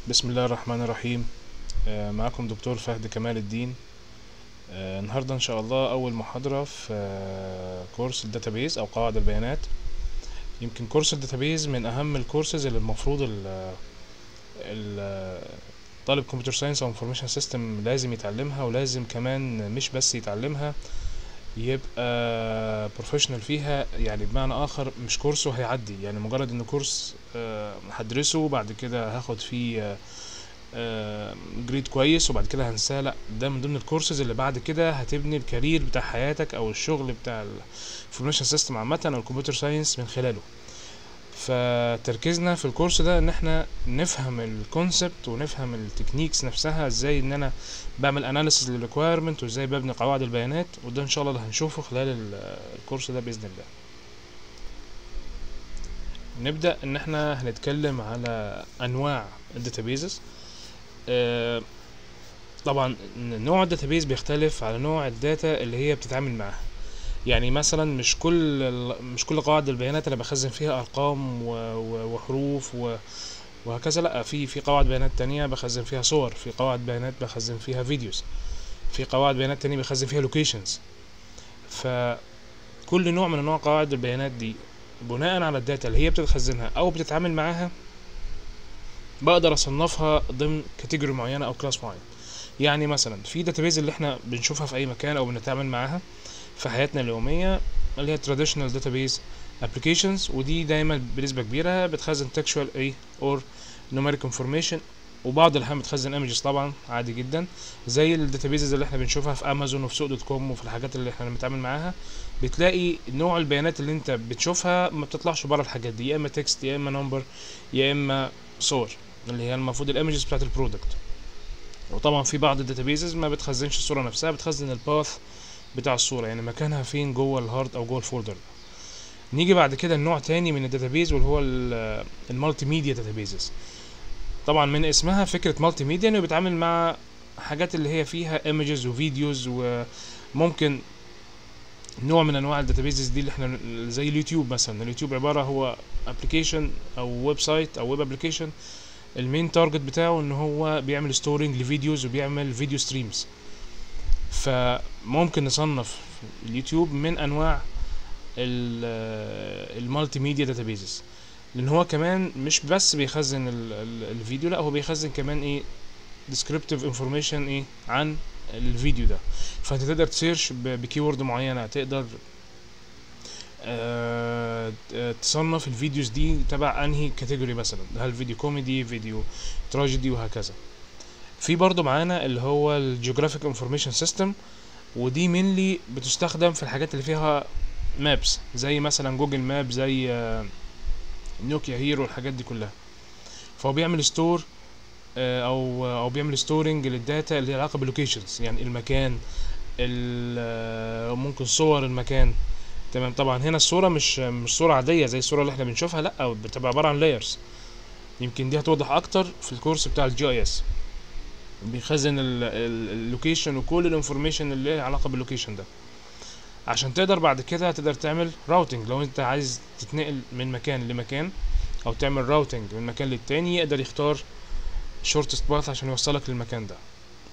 بسم الله الرحمن الرحيم آه، معكم دكتور فهد كمال الدين آه، النهاردة إن شاء الله أول محاضرة في آه، كورس الداتابيز أو قواعد البيانات يمكن كورس الداتابيز من أهم الكورسز اللي المفروض ال- ال- طالب كمبيوتر ساينس أو انفورميشن سيستم لازم يتعلمها ولازم كمان مش بس يتعلمها يبقى بروفيشنال فيها يعني بمعنى آخر مش كورسه هيعدي يعني مجرد إنه كورس آه، هدرسه بعد كده هاخد فيه آه، جريد كويس وبعد كده هنساه لا ده من ضمن الكورسز اللي بعد كده هتبني الكارير بتاع حياتك او الشغل بتاع الانفورميشن سيستم عامه او الكمبيوتر ساينس من خلاله فتركيزنا في الكورس ده ان احنا نفهم الكونسبت ونفهم التكنيكس نفسها ازاي ان انا بعمل اناليسيس للريكويرمنت وازاي ببني قواعد البيانات وده ان شاء الله اللي هنشوفه خلال ال- الكورس ده باذن الله نبدا ان احنا هنتكلم على انواع الداتابيزز آه، طبعا نوع الداتابيز بيختلف على نوع الداتا اللي هي بتتعامل معاها يعني مثلا مش كل ال- مش كل قواعد البيانات انا بخزن فيها ارقام و- و- وحروف و- وهكذا لا في في قواعد بيانات تانية بخزن فيها صور في قواعد بيانات بخزن فيها فيديوز في قواعد بيانات تانية بخزن فيها لوكيشنز فكل نوع من انواع قواعد البيانات دي بناء على الداتا اللي هي بتتخزنها او بتتعامل معاها بقدر اصنفها ضمن كاتيجوري معينه او كلاس معين يعني مثلا في داتابيز اللي احنا بنشوفها في اي مكان او بنتعامل معاها في حياتنا اليوميه اللي هي traditional database applications ودي دايما بنسبه كبيره بتخزن textual ايه or numeric information وبعض الاحيان بتخزن images طبعا عادي جدا زي الداتابيزز اللي احنا بنشوفها في امازون وفي سوق دوت كوم وفي الحاجات اللي احنا بنتعامل معاها بتلاقي نوع البيانات اللي انت بتشوفها ما بتطلعش بره الحاجات دي يا اما تكست يا اما نمبر يا اما صور اللي هي المفروض الايمجز بتاعت البرودكت وطبعا في بعض الداتابيزز ما بتخزنش الصوره نفسها بتخزن الباث بتاع الصوره يعني مكانها فين جوه الهارد او جوه الفولدر نيجي بعد كده النوع تاني من الداتابيز واللي هو المالتي ميديا داتابيزز طبعا من اسمها فكره مالتي ميديا انه بيتعامل مع حاجات اللي هي فيها ايمجز وفيديوز وممكن نوع من انواع الداتابيزز دي اللي احنا زي اليوتيوب مثلا اليوتيوب عباره هو ابلكيشن او ويب سايت او ويب ابلكيشن المين تارجت بتاعه ان هو بيعمل ستورنج لفيديوز وبيعمل فيديو ستريمز فممكن نصنف اليوتيوب من انواع المالتي ميديا داتابيزز لان هو كمان مش بس بيخزن ال- ال- الفيديو لا هو بيخزن كمان ايه descriptive information ايه عن الفيديو ده فانت تقدر تسيرش بكيورد معينه تقدر آه، آه، تصنف الفيديوز دي تبع انهي كاتيجوري مثلا هل فيديو كوميدي فيديو تراجيدي وهكذا في برضو معانا اللي هو الجيوغرافيك انفورميشن سيستم ودي مينلي بتستخدم في الحاجات اللي فيها مابس زي مثلا جوجل ماب زي آه، نوكيا هيرو الحاجات دي كلها فهو بيعمل ستور او او بيعمل ستورنج للداتا اللي ليها علاقه باللوكيشنز يعني المكان ال- آه، ممكن صور المكان تمام طبعا هنا الصوره مش مش صوره عاديه زي الصوره اللي احنا بنشوفها لا بتبقى عباره عن لايرز يمكن دي هتوضح اكتر في الكورس بتاع الجي اي اس بيخزن اللوكيشن وكل الانفورميشن اللي ليها علاقه باللوكيشن ده عشان تقدر بعد كده تقدر تعمل راوتنج لو انت عايز تتنقل من مكان لمكان او تعمل راوتنج من مكان للتاني يقدر يختار شورتست باث عشان يوصلك للمكان ده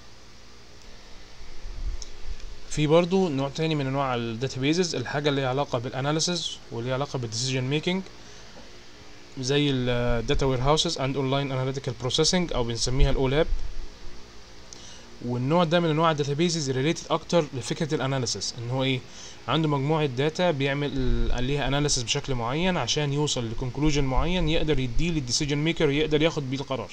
في برضو نوع تاني من انواع الداتابيزز الحاجه اللي ليها علاقه بالاناليسز واللي ليها علاقه بالديسيجن ميكنج زي الداتا وير هاوسز اند اونلاين اناليتيكال بروسيسنج او بنسميها الاولاب والنوع ده من انواع الداتابيزز ريليتد اكتر لفكره الاناليسز ان هو ايه عنده مجموعه داتا بيعمل ليها اناليسز بشكل معين عشان يوصل لكونكلوجن معين يقدر يديه للديسيجن ميكر يقدر ياخد بيه القرار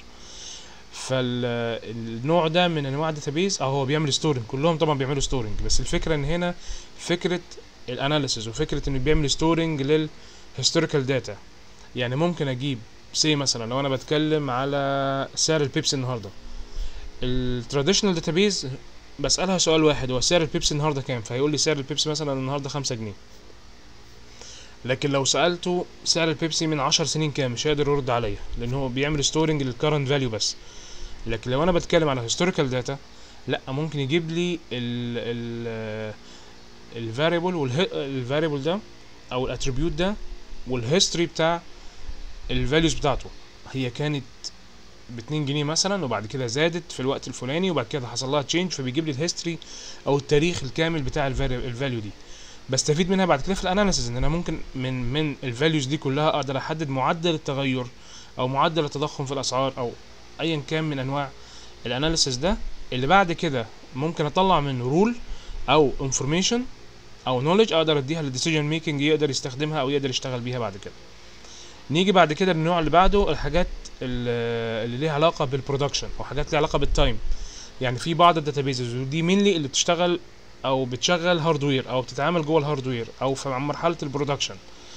فالنوع ده من انواع الداتابيز اه هو بيعمل ستورنج كلهم طبعا بيعملوا ستورنج بس الفكره ان هنا فكره الاناليسز وفكره انه بيعمل ستورنج للهيستوريكال داتا يعني ممكن اجيب سي مثلا لو انا بتكلم على سعر البيبسي النهارده التراديشنال داتابيز بسالها سؤال واحد هو سعر البيبسي النهارده كام فهيقول لي سعر البيبسي مثلا النهارده خمسة جنيه لكن لو سالته سعر البيبسي من عشر سنين كام مش هيقدر يرد عليا لان هو بيعمل ستورنج للكرنت فاليو بس لكن لو انا بتكلم على هيستوريكال داتا لا ممكن يجيب لي ال ال الفاريبل والفاريبل ده او الاتريبيوت ده والهيستوري بتاع الفاليوز بتاعته هي كانت ب 2 جنيه مثلا وبعد كده زادت في الوقت الفلاني وبعد كده حصل لها تشينج فبيجيب لي الهيستوري او التاريخ الكامل بتاع الفاليو دي بستفيد منها بعد كده في الاناليسيز ان انا ممكن من من الفاليوز دي كلها اقدر احدد معدل التغير او معدل التضخم في الاسعار او ايا كان من انواع الاناليسيز ده اللي بعد كده ممكن اطلع منه رول او انفورميشن او نولج اقدر اديها للديسيجن ميكنج يقدر يستخدمها او يقدر يشتغل بيها بعد كده نيجي بعد كده للنوع اللي بعده الحاجات اللي اللي ليها علاقه بالبرودكشن او حاجات ليها علاقه بالتايم يعني في بعض الداتابيزز ودي مينلي اللي بتشتغل او بتشغل هاردوير او بتتعامل جوه الهاردوير او في مرحله البرودكشن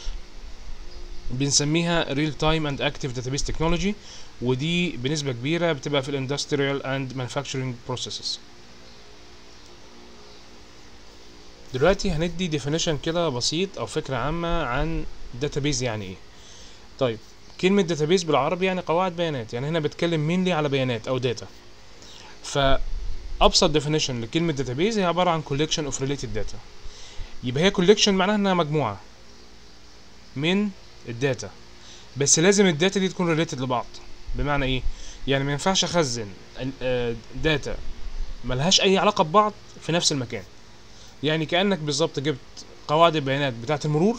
بنسميها ريل تايم اند اكتيف داتابيس تكنولوجي ودي بنسبه كبيره بتبقى في الاندستريال اند مانيفاكتشرنج بروسيسز دلوقتي هندي ديفينيشن كده بسيط او فكره عامه عن داتابيز يعني ايه طيب كلمه داتابيز بالعربي يعني قواعد بيانات يعني هنا بتكلم مينلي على بيانات او داتا فابسط ديفينيشن لكلمه داتابيز هي عباره عن collection of related data يبقى هي collection معناها انها مجموعه من الداتا بس لازم الداتا دي تكون ريليتد لبعض بمعنى ايه يعني ما ينفعش اخزن داتا ملهاش اي علاقه ببعض في نفس المكان يعني كانك بالظبط جبت قواعد البيانات بتاعه المرور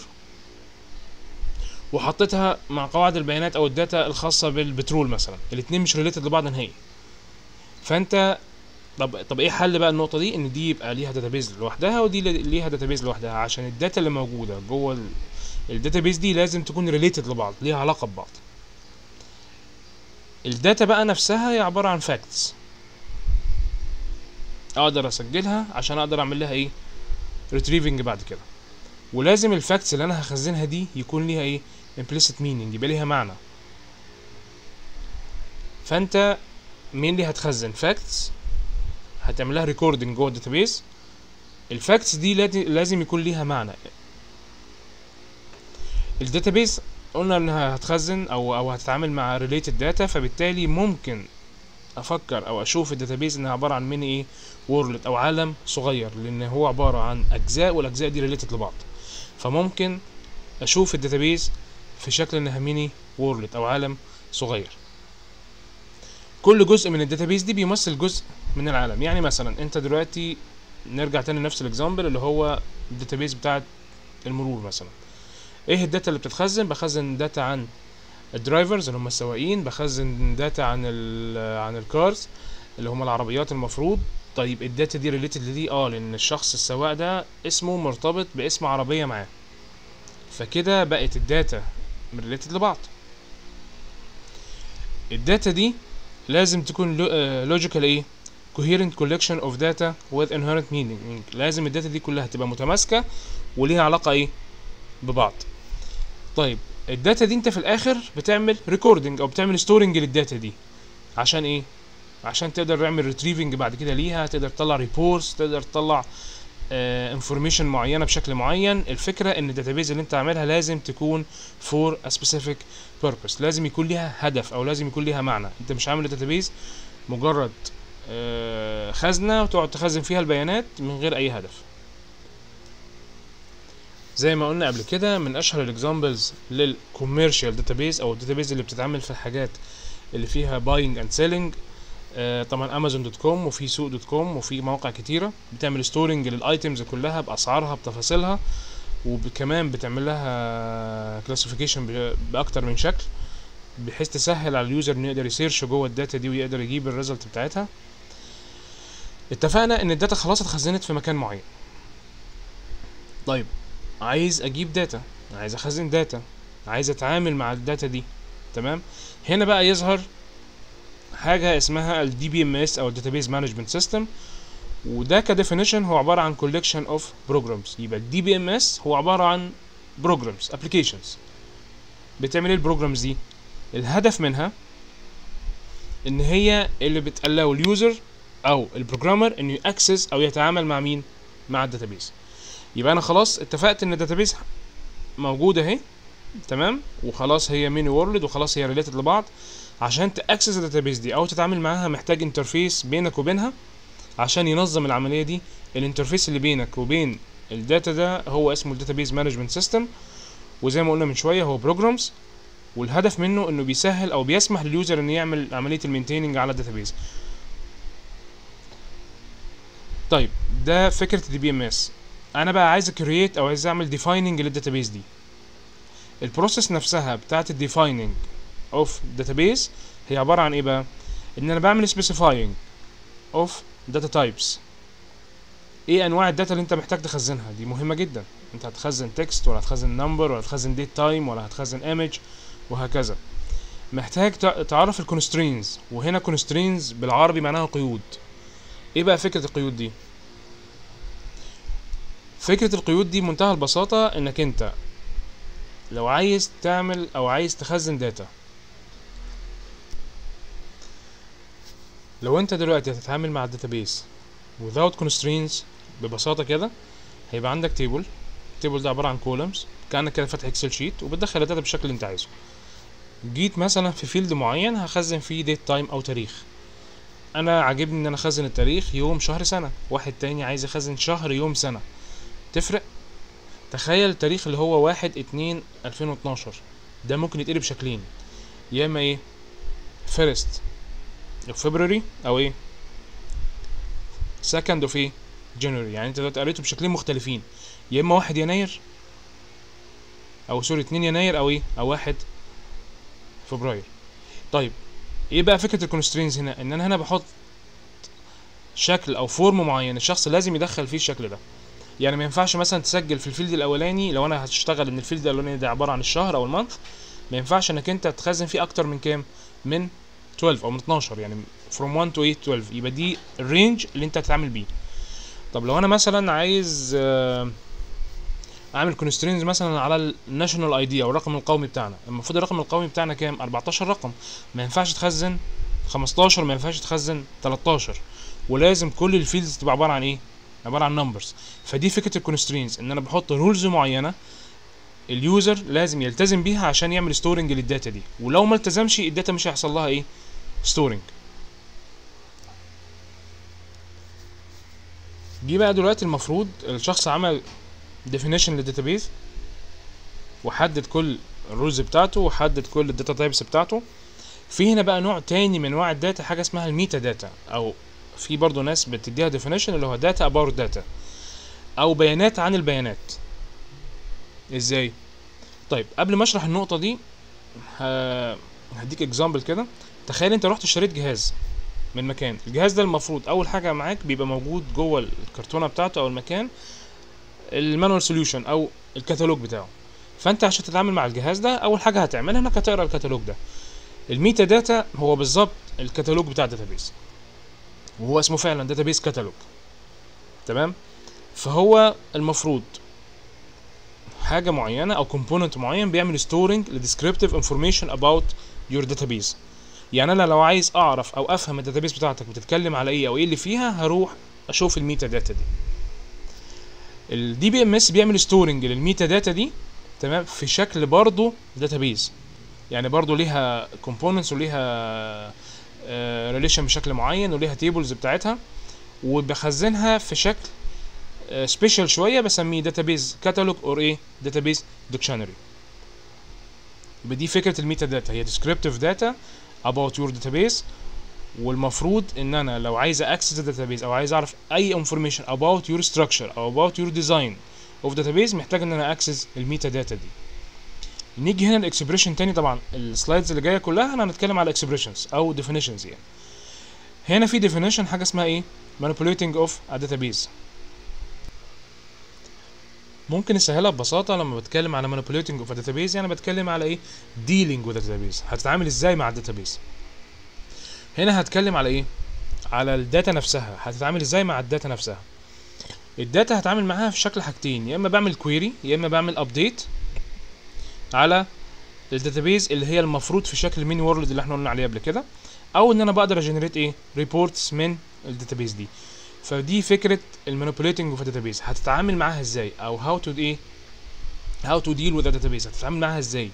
وحطيتها مع قواعد البيانات او الداتا الخاصه بالبترول مثلا الاتنين مش ريليتد لبعض نهائي فانت طب طب ايه حل بقى النقطه دي ان دي يبقى ليها داتابيز لوحدها ودي ليها داتابيز لوحدها عشان الداتا اللي موجوده جوه الداتابيز دي لازم تكون ريليتد لبعض ليها علاقه ببعض الداتا بقى نفسها هي عباره عن فاكتس اقدر اسجلها عشان اقدر اعمل لها ايه ريتريفنج بعد كده ولازم الفاكتس اللي انا هخزنها دي يكون ليها ايه implicit meaning يبقى ليها معنى فانت مين اللي هتخزن فاكتس هتعمل لها ريكوردنج جوه الداتابيز الفاكتس دي لازم يكون ليها معنى الداتابيز قلنا انها هتخزن او او هتتعامل مع ريليتد داتا فبالتالي ممكن افكر او اشوف الداتابيز انها عباره عن ميني ايه وورلد او عالم صغير لان هو عباره عن اجزاء والاجزاء دي ريليتد لبعض فممكن اشوف الداتابيز في شكل انها ميني وورلد او عالم صغير كل جزء من الداتابيز دي بيمثل جزء من العالم يعني مثلا انت دلوقتي نرجع تاني لنفس الاكزامبل اللي هو الداتابيز بتاعت المرور مثلا ايه الداتا اللي بتتخزن بخزن داتا عن الدرايفرز اللي هم السواقين بخزن داتا عن ال عن الكارز اللي هم العربيات المفروض طيب الداتا دي ريليتد لدي اه لان الشخص السواق ده اسمه مرتبط باسم عربيه معاه فكده بقت الداتا ريليتد لبعض الداتا دي لازم تكون لوجيكال ايه coherent collection of data with inherent meaning لازم الداتا دي كلها تبقى متماسكه وليها علاقه ايه ببعض طيب الداتا دي انت في الاخر بتعمل ريكوردنج او بتعمل ستورنج للداتا دي عشان ايه عشان تقدر تعمل ريتريفنج بعد كده ليها تقدر تطلع ريبورتس تقدر تطلع انفورميشن uh, معينه بشكل معين الفكره ان الداتابيز اللي انت عاملها لازم تكون فور ا سبيسيفيك بيربس لازم يكون ليها هدف او لازم يكون ليها معنى انت مش عامل الداتابيز مجرد uh, خزنه وتقعد تخزن فيها البيانات من غير اي هدف زي ما قلنا قبل كده من اشهر الاكزامبلز للكوميرشال داتابيز او الداتابيز اللي بتتعامل في الحاجات اللي فيها باينج اند سيلينج طبعا امازون دوت كوم وفي سوق دوت كوم وفي مواقع كتيره بتعمل ستورنج للايتمز كلها باسعارها بتفاصيلها وكمان بتعمل لها كلاسيفيكيشن باكتر من شكل بحيث تسهل على اليوزر انه يقدر يسيرش جوه الداتا دي ويقدر يجيب الريزلت بتاعتها اتفقنا ان الداتا خلاص اتخزنت في مكان معين طيب عايز اجيب داتا عايز اخزن داتا عايز اتعامل مع الداتا دي تمام هنا بقى يظهر حاجه اسمها الدي بي ام اس او الداتابيز مانجمنت سيستم وده كديفينيشن هو عباره عن collection اوف بروجرامز يبقى الدي بي ام اس هو عباره عن بروجرامز ابلكيشنز بتعمل ايه البروجرامز دي الهدف منها ان هي اللي بتقلو اليوزر او البروجرامر انه ياكسس او يتعامل مع مين مع الداتابيز يبقى انا خلاص اتفقت ان الداتابيز موجوده اهي تمام وخلاص هي ميني وورلد وخلاص هي ريليتد لبعض عشان تاكسس الداتابيز دي او تتعامل معاها محتاج انترفيس بينك وبينها عشان ينظم العمليه دي الانترفيس اللي بينك وبين الداتا ده هو اسمه الداتابيز مانجمنت سيستم وزي ما قلنا من شويه هو بروجرامز والهدف منه انه بيسهل او بيسمح لليوزر انه يعمل عمليه المينتيننج على الداتابيز طيب ده فكره الدي بي ام اس انا بقى عايز كرييت او عايز اعمل ديفايننج للداتابيز دي البروسيس نفسها بتاعه الديفايننج اوف داتابيز هي عباره عن ايه بقى ان انا بعمل سبيسيفاينج اوف داتا تايبس ايه انواع الداتا اللي انت محتاج تخزنها دي مهمه جدا انت هتخزن تكست ولا هتخزن نمبر ولا هتخزن ديت تايم ولا هتخزن ايمج وهكذا محتاج تع- تعرف الكونسترينز وهنا كونسترينز بالعربي معناها قيود ايه بقى فكره القيود دي فكره القيود دي بمنتهى البساطه انك انت لو عايز تعمل او عايز تخزن داتا لو انت دلوقتي هتتعامل مع الداتابيس without constraints ببساطة كده هيبقى عندك تيبل التيبل ده عبارة عن كولمز كأنك كده فاتح اكسل شيت وبتدخل الداتا بالشكل اللي انت عايزه جيت مثلا في فيلد معين هخزن فيه ديت تايم او تاريخ انا عاجبني ان انا اخزن التاريخ يوم شهر سنة واحد تاني عايز يخزن شهر يوم سنة تفرق تخيل التاريخ اللي هو واحد اتنين الفين واتناشر ده ممكن يتقلب شكلين يا اما ايه فيرست اوف فبراير او ايه سكند اوف ايه جانوري يعني انت دلوقتي قريته بشكلين مختلفين يا اما واحد يناير او سوري اتنين يناير او ايه او واحد فبراير طيب ايه بقى فكره الكونسترينز هنا ان انا هنا بحط شكل او فورم معين الشخص لازم يدخل فيه الشكل ده يعني ما ينفعش مثلا تسجل في الفيلد الاولاني لو انا هتشتغل ان الفيلد الاولاني ده عباره عن الشهر او المنث ما ينفعش انك انت تخزن فيه اكتر من كام من 12 او من 12 يعني from 1 to 8 12 يبقى دي الرينج اللي انت هتتعامل بيه طب لو انا مثلا عايز آه، اعمل كونسترينز مثلا على الناشونال اي دي او الرقم القومي بتاعنا المفروض الرقم القومي بتاعنا كام 14 رقم ما ينفعش تخزن 15 ما ينفعش تخزن 13 ولازم كل الفيلدز تبقى عباره عن ايه عباره عن نمبرز فدي فكره الكونسترينز ان انا بحط رولز معينه اليوزر لازم يلتزم بيها عشان يعمل ستورنج للداتا دي ولو ما التزمش الداتا مش هيحصل لها ايه ستورنج جه بقى دلوقتي المفروض الشخص عمل definition للداتابيز وحدد كل الرولز بتاعته وحدد كل الداتا تايبس بتاعته في هنا بقى نوع تاني من انواع الداتا حاجه اسمها الميتا داتا او في برضه ناس بتديها definition اللي هو داتا about داتا او بيانات عن البيانات ازاي طيب قبل ما اشرح النقطه دي ه- هديك اكزامبل كده تخيل انت رحت اشتريت جهاز من مكان الجهاز ده المفروض اول حاجه معاك بيبقى موجود جوه الكرتونه بتاعته او المكان المانوال سوليوشن او الكتالوج بتاعه فانت عشان تتعامل مع الجهاز ده اول حاجه هتعملها انك هتقرا الكتالوج ده الميتا داتا هو بالظبط الكتالوج بتاع الداتابيس وهو اسمه فعلا داتابيس كتالوج تمام فهو المفروض حاجه معينه او كومبوننت معين بيعمل ستورنج لديسكريبتيف انفورميشن اباوت يور داتابيس يعني انا لو عايز اعرف او افهم الداتابيس بتاعتك بتتكلم على ايه او ايه اللي فيها هروح اشوف الميتا داتا دي الدي بي ام اس بيعمل ستورنج للميتا داتا دي تمام في شكل برضه داتابيز يعني برضه ليها كومبوننتس وليها ريليشن بشكل معين وليها تيبلز بتاعتها وبخزنها في شكل سبيشال شويه بسميه داتابيز كاتالوج اور ايه داتابيز ديكشنري يبقى دي فكره الميتا داتا هي descriptive data about your database والمفروض ان انا لو عايز اكسس الداتابيز او عايز اعرف اي information about your structure او about your design of database محتاج ان انا اكسس الميتا داتا دي نيجي هنا الاكسبريشن تاني طبعا السلايدز اللي جايه كلها انا هنتكلم على اكسبريشنز او definitions يعني هنا في definition حاجه اسمها ايه manipulating of a database ممكن نسهلها ببساطة لما بتكلم على manipulating of a database يعني بتكلم على ايه dealing with a database هتتعامل ازاي مع الداتابيز هنا هتكلم على ايه على الداتا نفسها هتتعامل ازاي مع الداتا نفسها الداتا هتعامل معاها في شكل حاجتين يا اما بعمل كويري يا اما بعمل ابديت على الداتابيز اللي هي المفروض في شكل ميني وورلد اللي احنا قلنا عليه قبل كده او ان انا بقدر اجنريت ايه ريبورتس من الداتابيز دي فدي فكره المانيبيوليتنج اوف داتابيز هتتعامل معاها ازاي او هاو تو ايه هاو تو ديل وذ داتابيز هتتعامل معاها ازاي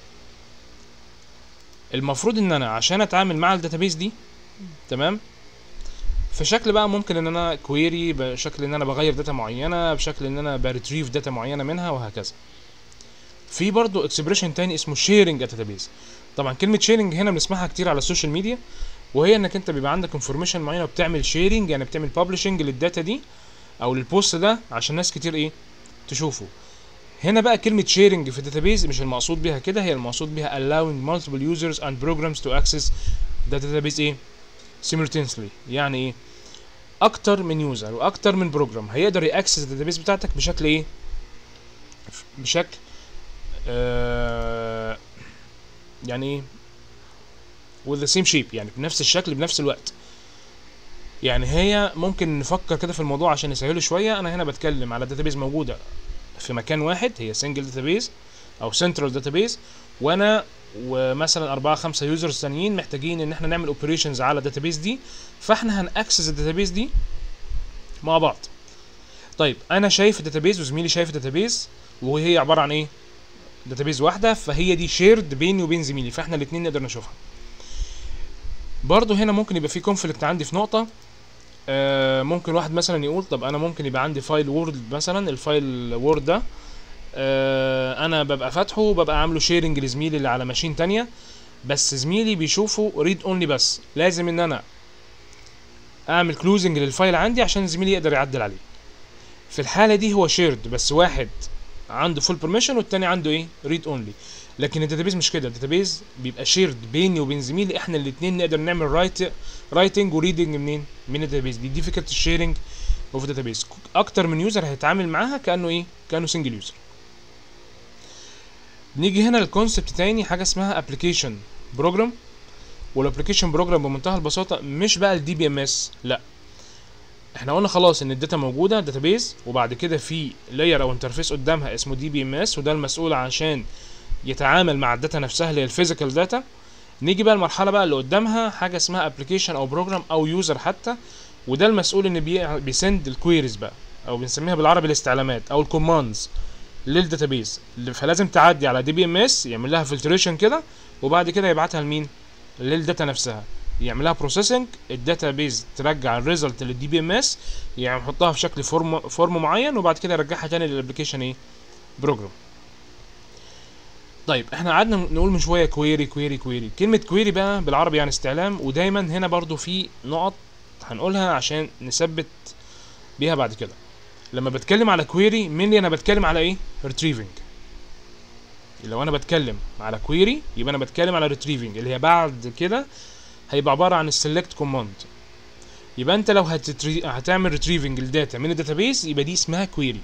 المفروض ان انا عشان اتعامل مع الداتابيز دي تمام في شكل بقى ممكن ان انا كويري بشكل ان انا بغير داتا معينه بشكل ان انا بريتريف داتا معينه منها وهكذا في برضو اكسبريشن تاني اسمه شيرنج داتابيز طبعا كلمه شيرنج هنا بنسمعها كتير على السوشيال ميديا وهي انك انت بيبقى عندك انفورميشن معينه وبتعمل شيرنج يعني بتعمل ببلشنج للداتا دي او للبوست ده عشان ناس كتير ايه تشوفه هنا بقى كلمة sharing في الداتابيز مش المقصود بيها كده هي المقصود بيها allowing multiple users and programs to access the database ايه simultaneously يعني ايه اكتر من يوزر واكتر من بروجرام هيقدر ياكسس الداتابيز بتاعتك بشكل ايه بشكل آه يعني ايه with the same shape يعني بنفس الشكل بنفس الوقت يعني هي ممكن نفكر كده في الموضوع عشان نسهله شويه انا هنا بتكلم على داتابيز موجوده في مكان واحد هي سنجل داتابيز او سنترال داتابيز وانا ومثلا أربعة خمسة يوزرز تانيين محتاجين إن احنا نعمل اوبريشنز على الداتابيز دي فاحنا هنأكسس الداتابيز دي مع بعض. طيب أنا شايف الداتابيز وزميلي شايف الداتابيز وهي عبارة عن إيه؟ داتابيز واحدة فهي دي شيرد بيني وبين زميلي فاحنا الاتنين نقدر نشوفها. برضه هنا ممكن يبقى في كونفليكت عندي في نقطة آه ممكن واحد مثلا يقول طب انا ممكن يبقى عندي فايل وورد مثلا الفايل وورد ده آه انا ببقى فاتحه وببقى عامله شيرنج لزميلي اللي على ماشين تانية بس زميلي بيشوفه ريد اونلي بس لازم ان انا اعمل كلوزنج للفايل عندي عشان زميلي يقدر يعدل عليه في الحالة دي هو شيرد بس واحد عنده فول بيرميشن والتاني عنده ايه ريد اونلي لكن الداتابيز مش كده الداتابيز بيبقى شيرد بيني وبين زميلي احنا الاثنين نقدر نعمل رايت رايتنج وريدنج منين من الداتابيز دي دي فكره الشيرنج اوف داتابيز اكتر من يوزر هيتعامل معاها كانه ايه كانه سنجل يوزر نيجي هنا للكونسبت تاني حاجه اسمها ابلكيشن بروجرام والابلكيشن بروجرام بمنتهى البساطه مش بقى الدي بي ام اس لا احنا قلنا خلاص ان الداتا موجوده داتابيز وبعد كده في لاير او انترفيس قدامها اسمه دي بي ام اس وده المسؤول عشان يتعامل مع الداتا نفسها اللي هي الفيزيكال داتا نيجي بقى المرحله بقى اللي قدامها حاجه اسمها ابلكيشن او بروجرام او يوزر حتى وده المسؤول ان بي بيسند الكويريز بقى او بنسميها بالعربي الاستعلامات او الكوماندز للداتابيز فلازم تعدي على دي بي ام اس يعمل لها فلتريشن كده وبعد كده يبعتها لمين للداتا نفسها يعمل لها بروسيسنج الداتا بيز ترجع الريزلت للدي بي ام اس يعني يحطها في شكل فورم فورم معين وبعد كده يرجعها تاني للابلكيشن ايه بروجرام طيب احنا قعدنا نقول من شويه كويري كويري كويري كلمه كويري بقى بالعربي يعني استعلام ودايما هنا برضو في نقط هنقولها عشان نثبت بيها بعد كده لما بتكلم على كويري مين انا بتكلم على ايه ريتريفنج لو انا بتكلم على كويري يبقى انا بتكلم على ريتريفنج اللي هي بعد كده هيبقى عباره عن السلكت كوماند يبقى انت لو هتتري... هتعمل ريتريفنج الداتا من الداتابيس يبقى دي اسمها كويري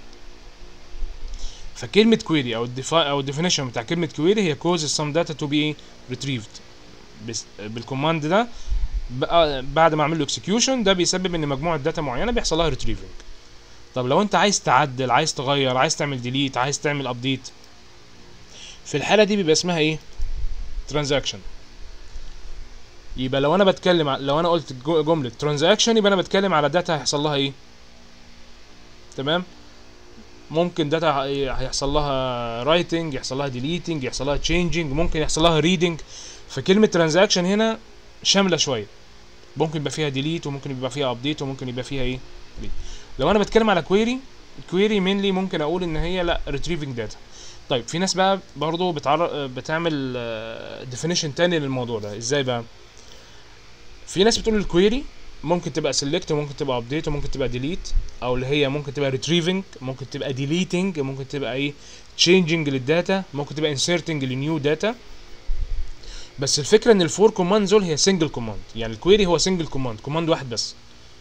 فكلمه كويري او الديفا او الديفينيشن بتاع كلمه كويري هي causes some data to be retrieved بس بالكوماند ده بقى بعد ما اعمل له اكسكيوشن ده بيسبب ان مجموعه داتا معينه بيحصل لها ريتريفنج طب لو انت عايز تعدل عايز تغير عايز تعمل ديليت عايز تعمل ابديت في الحاله دي بيبقى اسمها ايه ترانزاكشن يبقى لو انا بتكلم لو انا قلت جمله ترانزاكشن يبقى انا بتكلم على داتا هيحصل لها ايه تمام ممكن داتا هيحصل لها رايتنج يحصل لها ديليتنج يحصل لها تشينجينج ممكن يحصل لها ريدنج فكلمه ترانزاكشن هنا شامله شويه ممكن يبقى فيها ديليت وممكن يبقى فيها ابديت وممكن يبقى فيها ايه read. لو انا بتكلم على كويري الكويري مينلي ممكن اقول ان هي لا ريتريفنج داتا طيب في ناس بقى برضو بتعر... بتعمل ديفينيشن تاني للموضوع ده ازاي بقى في ناس بتقول الكويري ممكن تبقى سيلكت وممكن تبقى ابديت وممكن تبقى ديليت او اللي هي ممكن تبقى ريتريفنج ممكن تبقى ديليتنج ممكن تبقى ايه تشينجينج للداتا ممكن تبقى انسيرتنج لنيو داتا بس الفكره ان الفور كوماند دول هي سنجل كوماند يعني الكويري هو سنجل كوماند كوماند واحد بس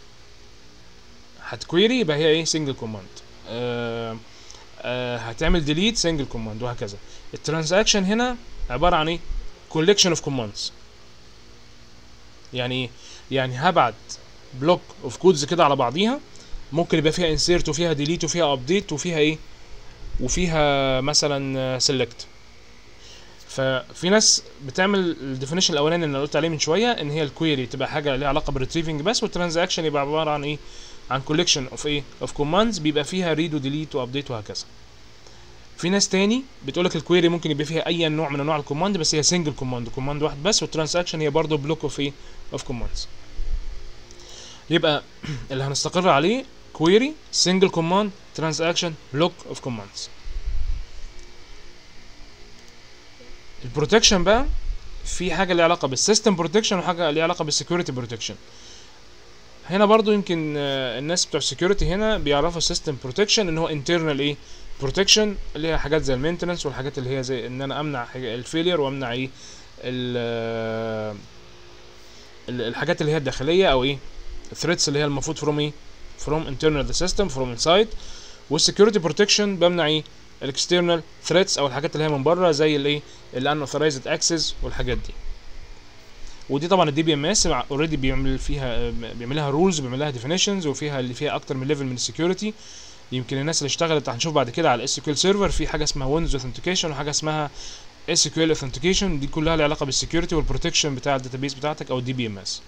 هتكويري يبقى هي ايه سنجل كوماند آه آه هتعمل ديليت سنجل كوماند وهكذا الترانزاكشن هنا عباره عن ايه كولكشن اوف كوماندز يعني ايه يعني هبعت بلوك اوف كودز كده على بعضيها ممكن يبقى فيها انسيرت وفيها ديليت وفيها ابديت وفيها ايه وفيها مثلا سيلكت ففي ناس بتعمل الديفينيشن الاولاني اللي انا قلت عليه من شويه ان هي الكويري تبقى حاجه ليها علاقه بالريتريفنج بس والترانزاكشن يبقى عباره عن ايه عن كولكشن اوف ايه اوف كوماندز بيبقى فيها ريد وديليت وابديت وهكذا في ناس تاني بتقول لك الكويري ممكن يبقى فيها اي نوع من انواع الكوماند بس هي سنجل كوماند كوماند واحد بس والترانزاكشن هي برضه بلوك اوف ايه اوف كوماندز يبقى اللي هنستقر عليه كويري سنجل كوماند ترانزاكشن بلوك اوف كوماندز البروتكشن بقى في حاجه ليها علاقه بالسيستم بروتكشن وحاجه ليها علاقه بالسكيورتي بروتكشن هنا برضو يمكن آه، الناس بتوع السكيورتي هنا بيعرفوا السيستم بروتكشن ان هو انترنال ايه بروتكشن اللي هي حاجات زي المينتنس والحاجات اللي هي زي ان انا امنع الفيلير وامنع ايه ال- آه، ال- الحاجات اللي هي الداخليه او ايه الثريتس اللي هي المفروض فروم ايه فروم internal the system from inside والسكيورتي بروتكشن بمنع ايه الاكسترنال ثريتس او الحاجات اللي هي من بره زي الايه الاوثرايزد اكسس والحاجات دي ودي طبعا الدي بي ام اس اوريدي بيعمل فيها بيعمل لها رولز بيعمل لها ديفينيشنز وفيها اللي فيها اكتر من ليفل من السكيورتي يمكن الناس اللي اشتغلت هنشوف بعد كده على الاس كيو ال سيرفر في حاجه اسمها ويندوز اوثنتيكيشن وحاجه اسمها اس كيو ال اوثنتيكيشن دي كلها لها علاقه بالسكيورتي والبروتكشن بتاع الداتابيس بتاعتك او الدي بي ام اس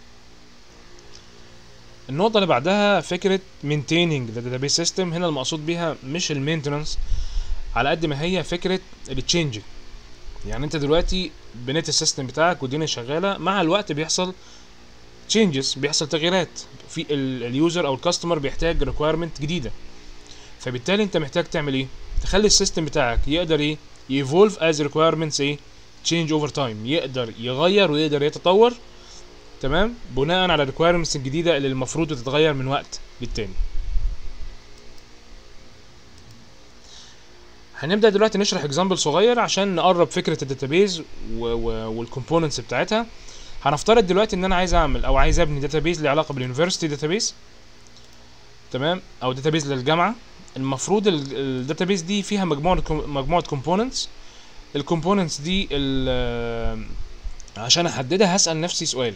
النقطة اللي بعدها فكرة maintaining the database system هنا المقصود بيها مش المينتنس على قد ما هي فكرة التشينجنج يعني انت دلوقتي بنيت السيستم بتاعك والدنيا شغالة مع الوقت بيحصل changes بيحصل تغييرات في اليوزر او الكاستمر بيحتاج requirement جديدة فبالتالي انت محتاج تعمل ايه تخلي السيستم بتاعك يقدر ايه يevolve as requirements ايه change over time يقدر يغير ويقدر يتطور تمام بناء على الريكويرمنتس الجديده اللي المفروض تتغير من وقت للتاني هنبدا دلوقتي نشرح اكزامبل صغير عشان نقرب فكره الداتابيز والكومبوننتس بتاعتها هنفترض دلوقتي ان انا عايز اعمل او عايز ابني داتابيز ليه علاقه باليونيفرسيتي داتابيز تمام او داتابيز للجامعه المفروض الداتابيز دي فيها مجموعه مجموعه كومبوننتس الكومبوننتس دي ال- عشان احددها هسال نفسي سؤال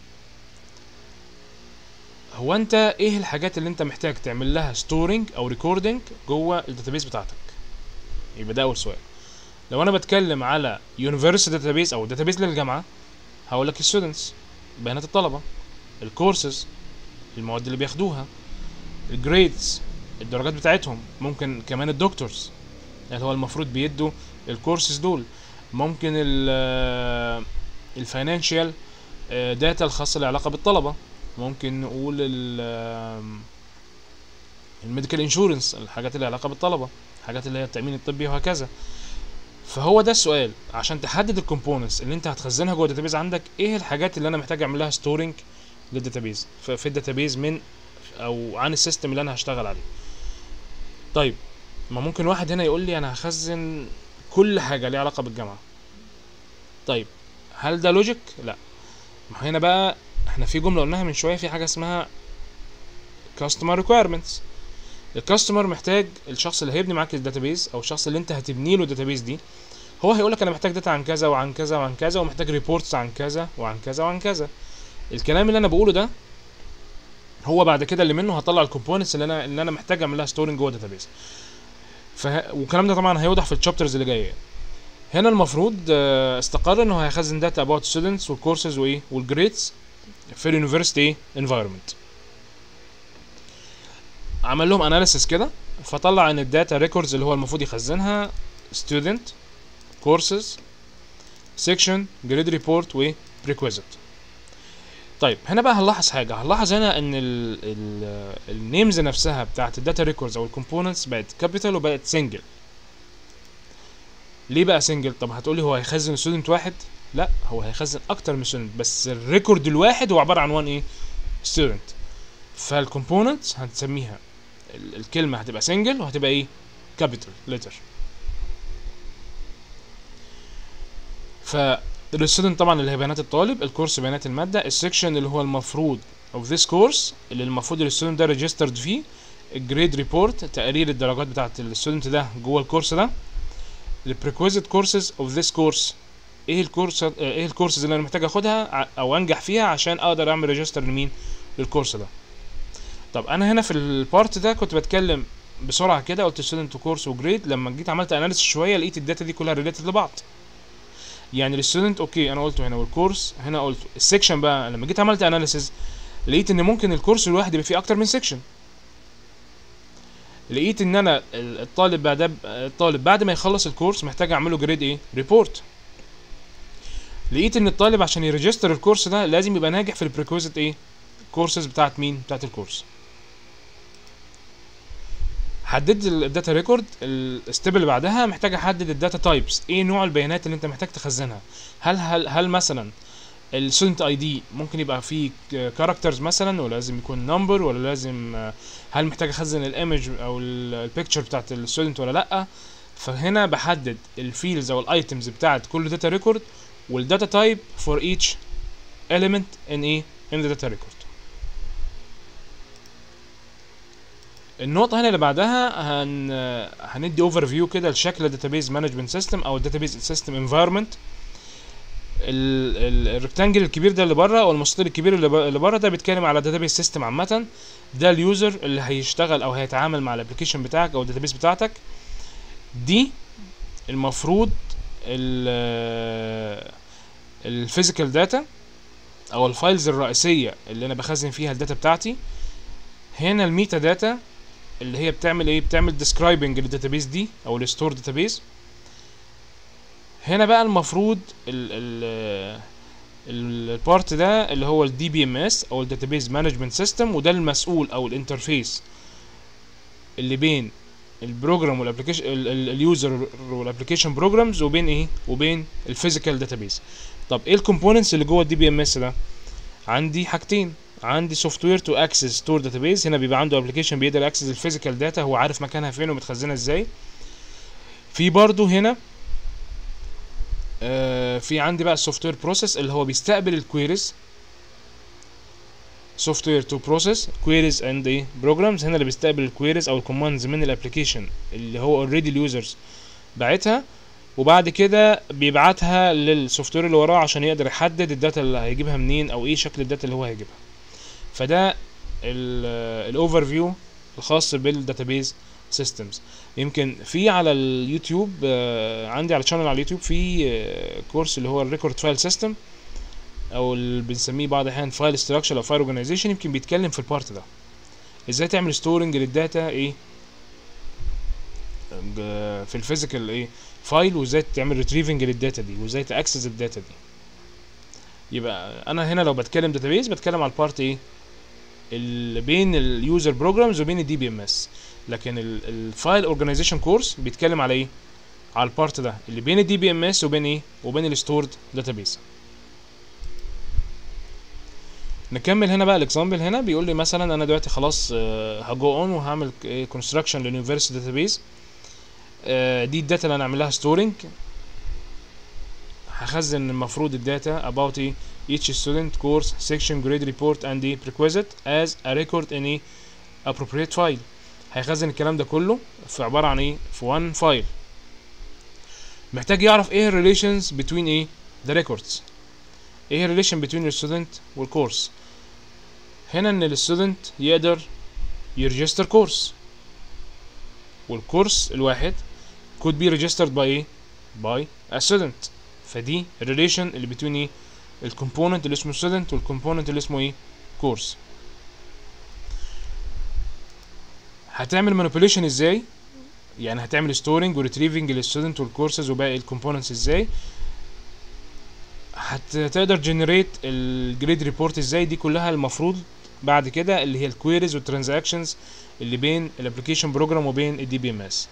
هو انت ايه الحاجات اللي انت محتاج تعمل لها ستورنج او ريكوردنج جوه الداتابيس بتاعتك يبقى ده اول سؤال لو انا بتكلم على يونيفرسال داتابيس او داتابيس للجامعه هقول لك الستودنتس بيانات الطلبه الكورسز المواد اللي بياخدوها الجريدز الدرجات بتاعتهم ممكن كمان الدكتورز اللي هو المفروض بيدوا الكورسز دول ممكن ال الفاينانشال داتا الخاصه اللي علاقه بالطلبه ممكن نقول الميديكال انشورنس الحاجات اللي علاقه بالطلبه الحاجات اللي هي التامين الطبي وهكذا فهو ده السؤال عشان تحدد الكومبوننتس اللي انت هتخزنها جوه الداتابيز عندك ايه الحاجات اللي انا محتاج اعمل لها ستورنج للداتابيز في الداتابيز من او عن السيستم اللي انا هشتغل عليه طيب ما ممكن واحد هنا يقول لي انا هخزن كل حاجه ليها علاقه بالجامعه طيب هل ده لوجيك لا ما هنا بقى احنا في جمله قلناها من شويه في حاجه اسمها customer requirements الكاستمر محتاج الشخص اللي هيبني معاك الداتابيز او الشخص اللي انت هتبني له الداتابيز دي هو هيقول لك انا محتاج داتا عن كذا وعن كذا وعن كذا ومحتاج ريبورتس عن كذا وعن كذا وعن كذا الكلام اللي انا بقوله ده هو بعد كده اللي منه هطلع الكومبوننتس اللي انا اللي انا محتاج اعمل لها ستورنج جوه الداتابيز فه... والكلام ده طبعا هيوضح في الشابترز اللي جايه هنا المفروض آه، استقر انه هيخزن داتا اباوت ستودنتس والكورسز وايه والجريدز في اليونيفرستي انفايرمنت عمل لهم اناليسيس كده فطلع ان الداتا ريكوردز اللي هو المفروض يخزنها ستودنت كورسز سيكشن جريد ريبورت و بريكويزيت طيب هنا بقى هنلاحظ حاجه هنلاحظ هنا ان النيمز نفسها بتاعت الداتا ريكوردز او الكومبوننتس بقت كابيتال وبقت سنجل ليه بقى سنجل طب هتقولي هو هيخزن ستودنت واحد لا هو هيخزن اكتر من ستودنت بس الريكورد الواحد هو عباره عن وان ايه ستودنت فالكومبوننتس هنسميها ال- الكلمه هتبقى سنجل وهتبقى ايه كابيتال ليتر فالستودنت طبعا اللي هي بيانات الطالب الكورس بيانات الماده السكشن اللي هو المفروض of this course اللي المفروض الستودنت ده ريجسترد فيه الجريد ريبورت تقرير الدرجات بتاعت الستودنت ده جوه الكورس ده البريكويزيت كورسز اوف ذيس كورس ايه الكورس ايه الكورسز اللي انا محتاج اخدها ع- او انجح فيها عشان اقدر اعمل ريجستر لمين للكورس ده طب انا هنا في البارت ده كنت بتكلم بسرعه كده قلت ستودنت وكورس وجريد لما جيت عملت اناليسيس شويه لقيت الداتا دي كلها ريليتد لبعض يعني الستودنت اوكي انا قلته هنا والكورس هنا قلته السكشن بقى لما جيت عملت اناليسيس لقيت ان ممكن الكورس الواحد يبقى فيه اكتر من سكشن لقيت ان انا ال- الطالب بعد الطالب بعد ما يخلص الكورس محتاج اعمله جريد ايه ريبورت لقيت ان الطالب عشان يريجستر الكورس ده لازم يبقى ناجح في البريكويزيت ايه كورسز بتاعت مين بتاعت الكورس حددت الداتا ريكورد الستيب اللي بعدها محتاج احدد الداتا تايبس ايه نوع البيانات اللي انت محتاج تخزنها هل هل هل مثلا الستودنت اي دي ممكن يبقى فيه كاركترز مثلا ولا لازم يكون نمبر ولا لازم آه، هل محتاج اخزن الايمج او البيكتشر بتاعت الستودنت ولا لا فهنا بحدد الفيلدز او الايتمز بتاعت كل داتا ريكورد والداتا تايب فور ايتش element in ايه in the data record النقطة هنا اللي بعدها هن هندي اوفر فيو كده لشكل الداتابيز مانجمنت سيستم او الداتابيز سيستم انفايرمنت الريكتانجل الكبير ده اللي بره او المستطيل الكبير اللي ب- اللي بره ده بيتكلم على داتابيز سيستم عامة ده اليوزر اللي هيشتغل او هيتعامل مع الابلكيشن بتاعك او الداتابيز بتاعتك دي المفروض الفيزيكال داتا او الفايلز الرئيسيه اللي انا بخزن فيها الداتا بتاعتي هنا الميتا داتا اللي هي بتعمل ايه بتعمل ديسكرايبنج للداتابيز دي او الستور داتابيز هنا بقى المفروض ال ال البارت ده اللي هو الدي بي ام اس او الداتابيز مانجمنت سيستم وده المسؤول او الانترفيس اللي بين البروجرام والابلكيشن اليوزر والابلكيشن بروجرامز وبين ايه وبين الفيزيكال داتابيز طب ايه الكومبوننتس اللي جوه الدي بي ام اس ده عندي حاجتين عندي سوفت وير تو اكسس ستور داتابيز هنا بيبقى عنده ابلكيشن بيقدر اكسس الفيزيكال داتا هو عارف مكانها فين ومتخزنه ازاي في برضو هنا آه في عندي بقى السوفت وير بروسيس اللي هو بيستقبل الكويريز سوفت وير تو بروسيس كويريز اند ايه بروجرامز هنا اللي بيستقبل الكويريز او الكوماندز من الابلكيشن اللي هو اوريدي اليوزرز باعتها وبعد كده بيبعتها للسوفت وير اللي وراه عشان يقدر يحدد الداتا اللي هيجيبها منين او ايه شكل الداتا اللي هو هيجيبها فده الاوفر فيو الخاص بالداتابيز سيستمز يمكن في على اليوتيوب آه، عندي على شانل على اليوتيوب في آه، كورس اللي هو الريكورد فايل سيستم او اللي بنسميه بعض الاحيان فايل ستراكشر او فايل اورجانيزيشن يمكن بيتكلم في البارت ده ازاي تعمل ستورنج للداتا ايه ج- في الفيزيكال ايه فايل وازاي تعمل ريتريفنج للداتا دي وازاي تاكسس الداتا دي يبقى انا هنا لو بتكلم داتابيز بتكلم على البارت ايه اللي بين اليوزر بروجرامز وبين الدي بي ام اس لكن الفايل اورجانيزيشن كورس بيتكلم على ايه على البارت ده اللي بين الدي بي ام اس وبين ايه وبين الستورد داتابيز نكمل هنا بقى الاكزامبل هنا بيقول لي مثلا انا دلوقتي خلاص هجو اون وهعمل كونستراكشن لليونيفرسيتي داتابيز دي الداتا اللي انا اعمل لها ستورنج هخزن المفروض الداتا about ايه each student course section grade report and the prerequisite as a record in a appropriate file هيخزن الكلام ده كله في عبارة عن ايه في one file محتاج يعرف ايه ال relations between ايه the records ايه ال relation between الستودنت والكورس هنا ان الستودنت يقدر يرجستر كورس والكورس الواحد could be registered by ايه by a student فدي الريليشن اللي between ايه الكومبوننت اللي اسمه student والكومبوننت اللي اسمه ايه كورس هتعمل manipulation ازاي يعني هتعمل storing وريتريفنج للستودنت والكورسز وباقي الكومبوننتس ازاي هتقدر جنريت الجريد ريبورت ازاي دي كلها المفروض بعد كده اللي هي الكويريز والترانزاكشنز اللي بين الابلكيشن بروجرام وبين الدي بي ام اس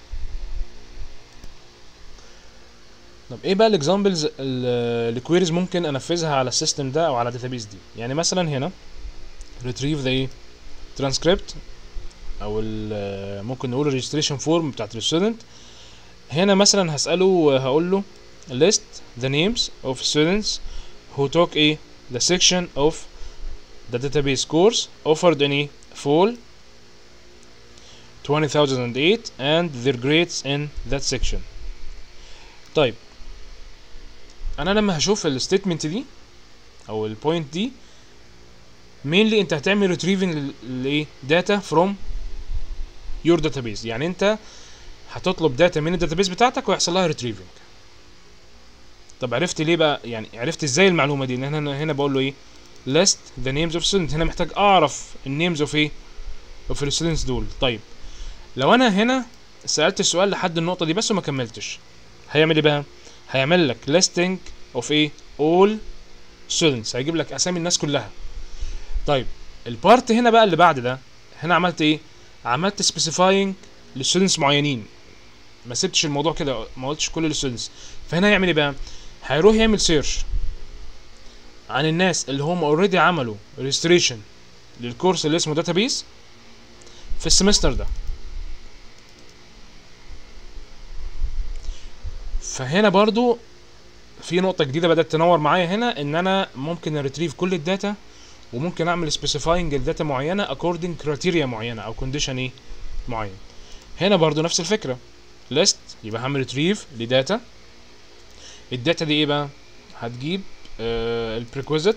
طب ايه بقى الاكزامبلز الكويريز ممكن انفذها على السيستم ده او على الداتابيس دي يعني مثلا هنا retrieve the transcript او ال ممكن نقول الريجستريشن فورم بتاعت الستودنت هنا مثلا هسأله هقول له list the names of students who took a the section of the database course offered in a fall 2008 and their grades in that section طيب انا لما هشوف الستيتمنت دي او البوينت دي mainly انت هتعمل retrieving لايه data from your database يعني انت هتطلب داتا من الداتابيس بتاعتك ويحصل لها retrieving طب عرفت ليه بقى يعني عرفت ازاي المعلومه دي ان انا هنا بقول له ايه list the names of students هنا محتاج اعرف النيمز اوف ايه اوف الستودنتس دول طيب لو انا هنا سالت السؤال لحد النقطه دي بس وما كملتش هيعمل ايه بقى هيعمل لك listing of ايه all students هيجيب لك اسامي الناس كلها طيب البارت هنا بقى اللي بعد ده هنا عملت ايه عملت specifying لستودنتس معينين ما سبتش الموضوع كده ما قلتش كل الستودنتس فهنا هيعمل ايه بقى هيروح يعمل سيرش عن الناس اللي هم اوريدي عملوا ريجستريشن للكورس اللي اسمه داتابيز في السمستر ده فهنا برضو في نقطة جديدة بدأت تنور معايا هنا ان انا ممكن اريتريف كل الداتا وممكن اعمل سبيسيفاينج الداتا معينة according criteria معينة او condition ايه معين هنا برضو نفس الفكرة list يبقى هعمل ريتريف لداتا الداتا دي ايه بقى هتجيب آه البريكوزيت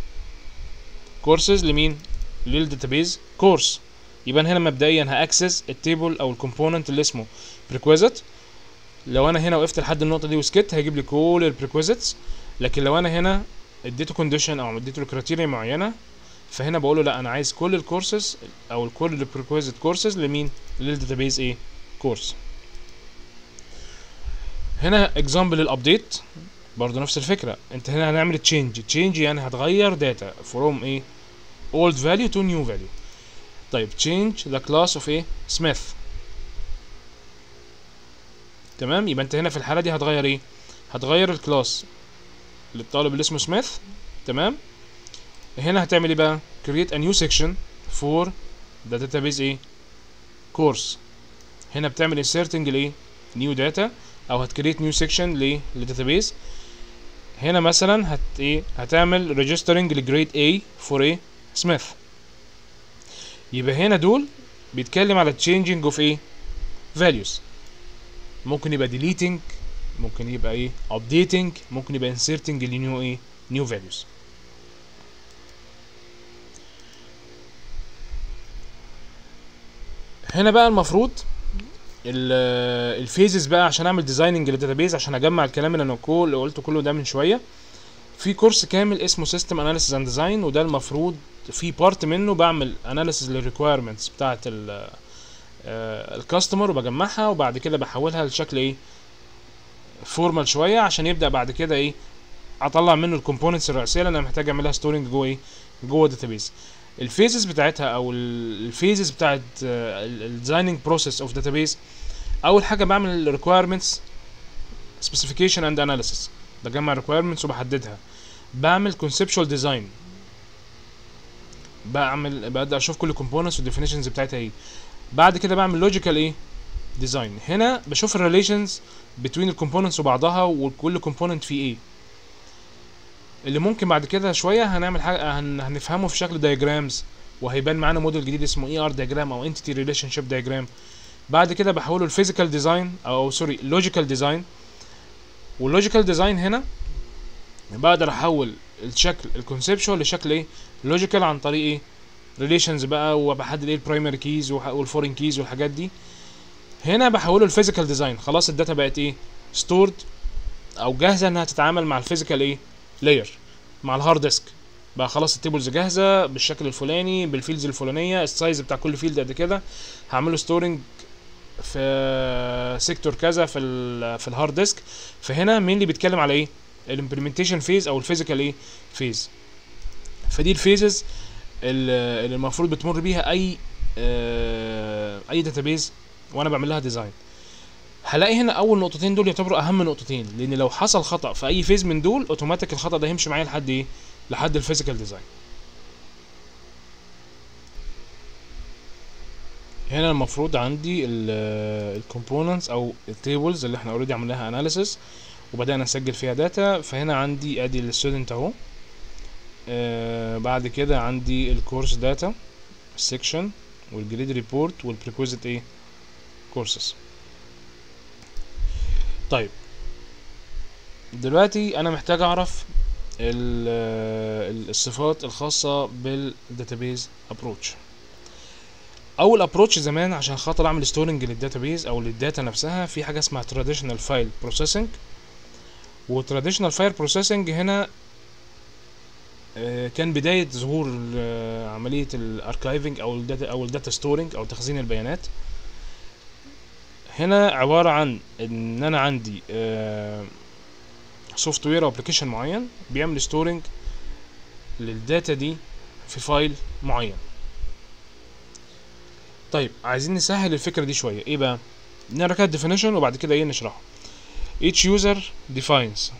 كورسز لمين للداتابيز كورس يبقى أنا هنا مبدئيا هاكسس التيبل او الكومبوننت اللي اسمه بريكوزيت لو انا هنا وقفت لحد النقطه دي وسكت هيجيب لي كل البريكوزيتس لكن لو انا هنا اديته كونديشن او اديته كرايتيريا معينه فهنا بقول له لا انا عايز كل الكورسز او كل البريكوزيت كورسز لمين للداتابيز ايه كورس هنا اكزامبل الابديت برضه نفس الفكره انت هنا هنعمل تشينج تشينج يعني هتغير داتا فروم ايه old value to new value طيب change the class of ايه smith تمام يبقى انت هنا في الحاله دي هتغير ايه هتغير الكلاس للطالب اللي اسمه سميث تمام هنا هتعمل ايه بقى create a new section for the database ايه course هنا بتعمل inserting لايه new data او هتكريت new section ليه للداتابيز هنا مثلا هت ايه هتعمل registering لجريد A for ايه سميث يبقى هنا دول بيتكلم على changing of ايه values ممكن يبقى deleting ممكن يبقى ايه updating ممكن يبقى inserting لنيو ايه new values هنا بقى المفروض الفيزز بقى عشان اعمل ديزايننج للداتابيز عشان اجمع الكلام اللي انا كل قلته كله ده من شويه في كورس كامل اسمه سيستم اناليسيز اند ديزاين وده المفروض في بارت منه بعمل اناليسيز للريكويرمنتس بتاعه الكاستمر وبجمعها وبعد كده بحولها لشكل ايه فورمال شويه عشان يبدا بعد كده ايه اطلع منه الكومبوننتس الرئيسيه اللي انا محتاج اعملها ستورنج جوه ايه جوه الداتابيز الفيزز بتاعتها او الفيزز بتاعت الديزايننج بروسيس اوف داتابيز اول حاجه بعمل requirements specification and analysis بجمع requirements وبحددها بعمل conceptual design بعمل ببدا اشوف كل components والديفينيشنز بتاعتها ايه بعد كده بعمل logical ايه ديزاين هنا بشوف الريليشنز بين الكومبوننتس وبعضها وكل كومبوننت فيه ايه اللي ممكن بعد كده شويه هنعمل حاجه هن... هنفهمه في شكل دايجرامز وهيبان معانا موديل جديد اسمه اي ار دايجرام او انتيتي ريليشن شيب دايجرام بعد كده بحوله الفيزيكال ديزاين او سوري لوجيكال ديزاين واللوجيكال ديزاين هنا بقدر احول الشكل الكونسبشوال لشكل ايه لوجيكال عن طريق ايه ريليشنز بقى وبحدد ايه البرايمري كيز والفورين كيز والحاجات دي هنا بحوله الفيزيكال ديزاين خلاص الداتا بقت ايه ستورد او جاهزه انها تتعامل مع الفيزيكال ايه لاير مع الهارد ديسك بقى خلاص التيبلز جاهزه بالشكل الفلاني بالفيلدز الفلانيه السايز بتاع كل فيلد قد كده هعمله ستورنج في سيكتور كذا في ال في الهارد ديسك فهنا مين اللي بيتكلم على ايه الامبلمنتيشن فيز او الفيزيكال ايه فيز فدي الفيزز اللي المفروض بتمر بيها اي آه اي داتابيز وانا بعمل لها ديزاين هلاقي هنا اول نقطتين دول يعتبروا اهم نقطتين لان لو حصل خطا في اي فيز من دول اوتوماتيك الخطا ده هيمشي معايا لحد ايه لحد الفيزيكال ديزاين هنا المفروض عندي الكومبوننتس او التيبلز اللي احنا اوريدي عملناها اناليسيس وبدانا نسجل فيها داتا فهنا عندي ادي الستودنت اهو آه بعد كده عندي الكورس داتا السكشن والجريد ريبورت والبريكوزيت ايه كورسز طيب دلوقتي انا محتاج اعرف الصفات الخاصة بالداتابيز ابروتش اول ابروتش زمان عشان خاطر اعمل ستورنج للداتابيز او للداتا نفسها في حاجه اسمها تراديشنال فايل بروسيسنج وتراديشنال فايل بروسيسنج هنا كان بدايه ظهور عمليه الاركايفنج او الداتا او الداتا ستورنج او تخزين البيانات هنا عباره عن ان انا عندي سوفت وير او ابلكيشن معين بيعمل ستورنج للداتا دي في فايل معين طيب عايزين نسهل الفكره دي شويه ايه بقى نقرا كده الديفينيشن وبعد كده ايه نشرحه each user defines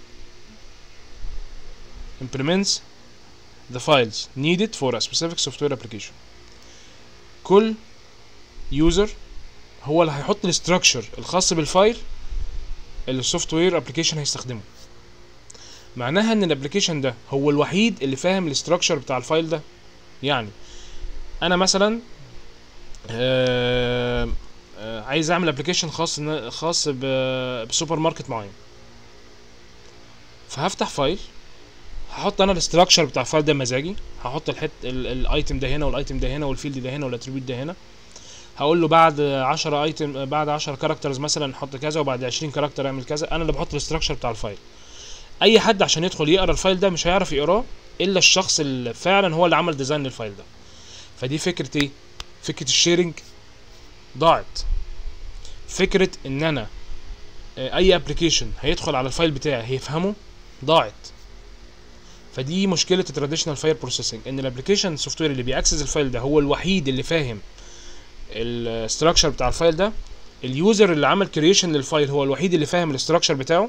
implements the files needed for a specific software application كل يوزر هو اللي هيحط الاستراكشر الخاص بالفايل اللي السوفت وير ابلكيشن هيستخدمه معناها ان الابلكيشن ده هو الوحيد اللي فاهم الاستراكشر بتاع الفايل ده يعني انا مثلا آه آه عايز اعمل ابلكيشن خاص خاص ب- بسوبر ماركت معين فهفتح فايل هحط انا الاستراكشر بتاع الفايل ده مزاجي هحط الحت ال- الايتم ده هنا والايتم ده هنا والفيلد ده هنا والاتريبيوت ده هنا هقول له بعد 10 ايتم بعد 10 كاركترز مثلا حط كذا وبعد 20 كاركتر اعمل كذا انا اللي بحط الاستراكشر بتاع الفايل اي حد عشان يدخل يقرا الفايل ده مش هيعرف يقراه الا الشخص اللي فعلا هو اللي عمل ديزاين للفايل ده فدي فكره ايه فكره الشيرنج ضاعت فكره ان انا آه، اي ابلكيشن هيدخل على الفايل بتاعي هيفهمه ضاعت فدي مشكله التراديشنال فايل بروسيسنج ان الابلكيشن سوفت وير اللي بيأكسس الفايل ده هو الوحيد اللي فاهم الاستراكشر بتاع الفايل ده اليوزر اللي عمل كرييشن للفايل هو الوحيد اللي فاهم الاستراكشر بتاعه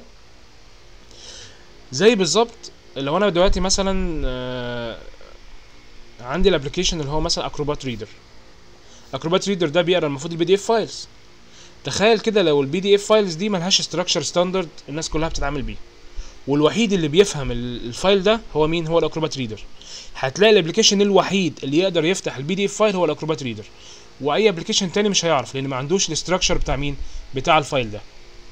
زي بالظبط لو انا دلوقتي مثلا آه، عندي الابلكيشن اللي هو مثلا اكروبات ريدر اكروبات ريدر ده بيقرا المفروض البي دي اف فايلز تخيل كده لو البي دي اف فايلز دي ملهاش استراكشر ستاندرد الناس كلها بتتعامل بيه والوحيد اللي بيفهم ال- الفايل ده هو مين هو الاكروبات ريدر هتلاقي الابلكيشن الوحيد اللي يقدر يفتح البي دي اف فايل هو الاكروبات ريدر واي ابلكيشن تاني مش هيعرف لان ما عندوش الاستراكشر بتاع مين بتاع الفايل ده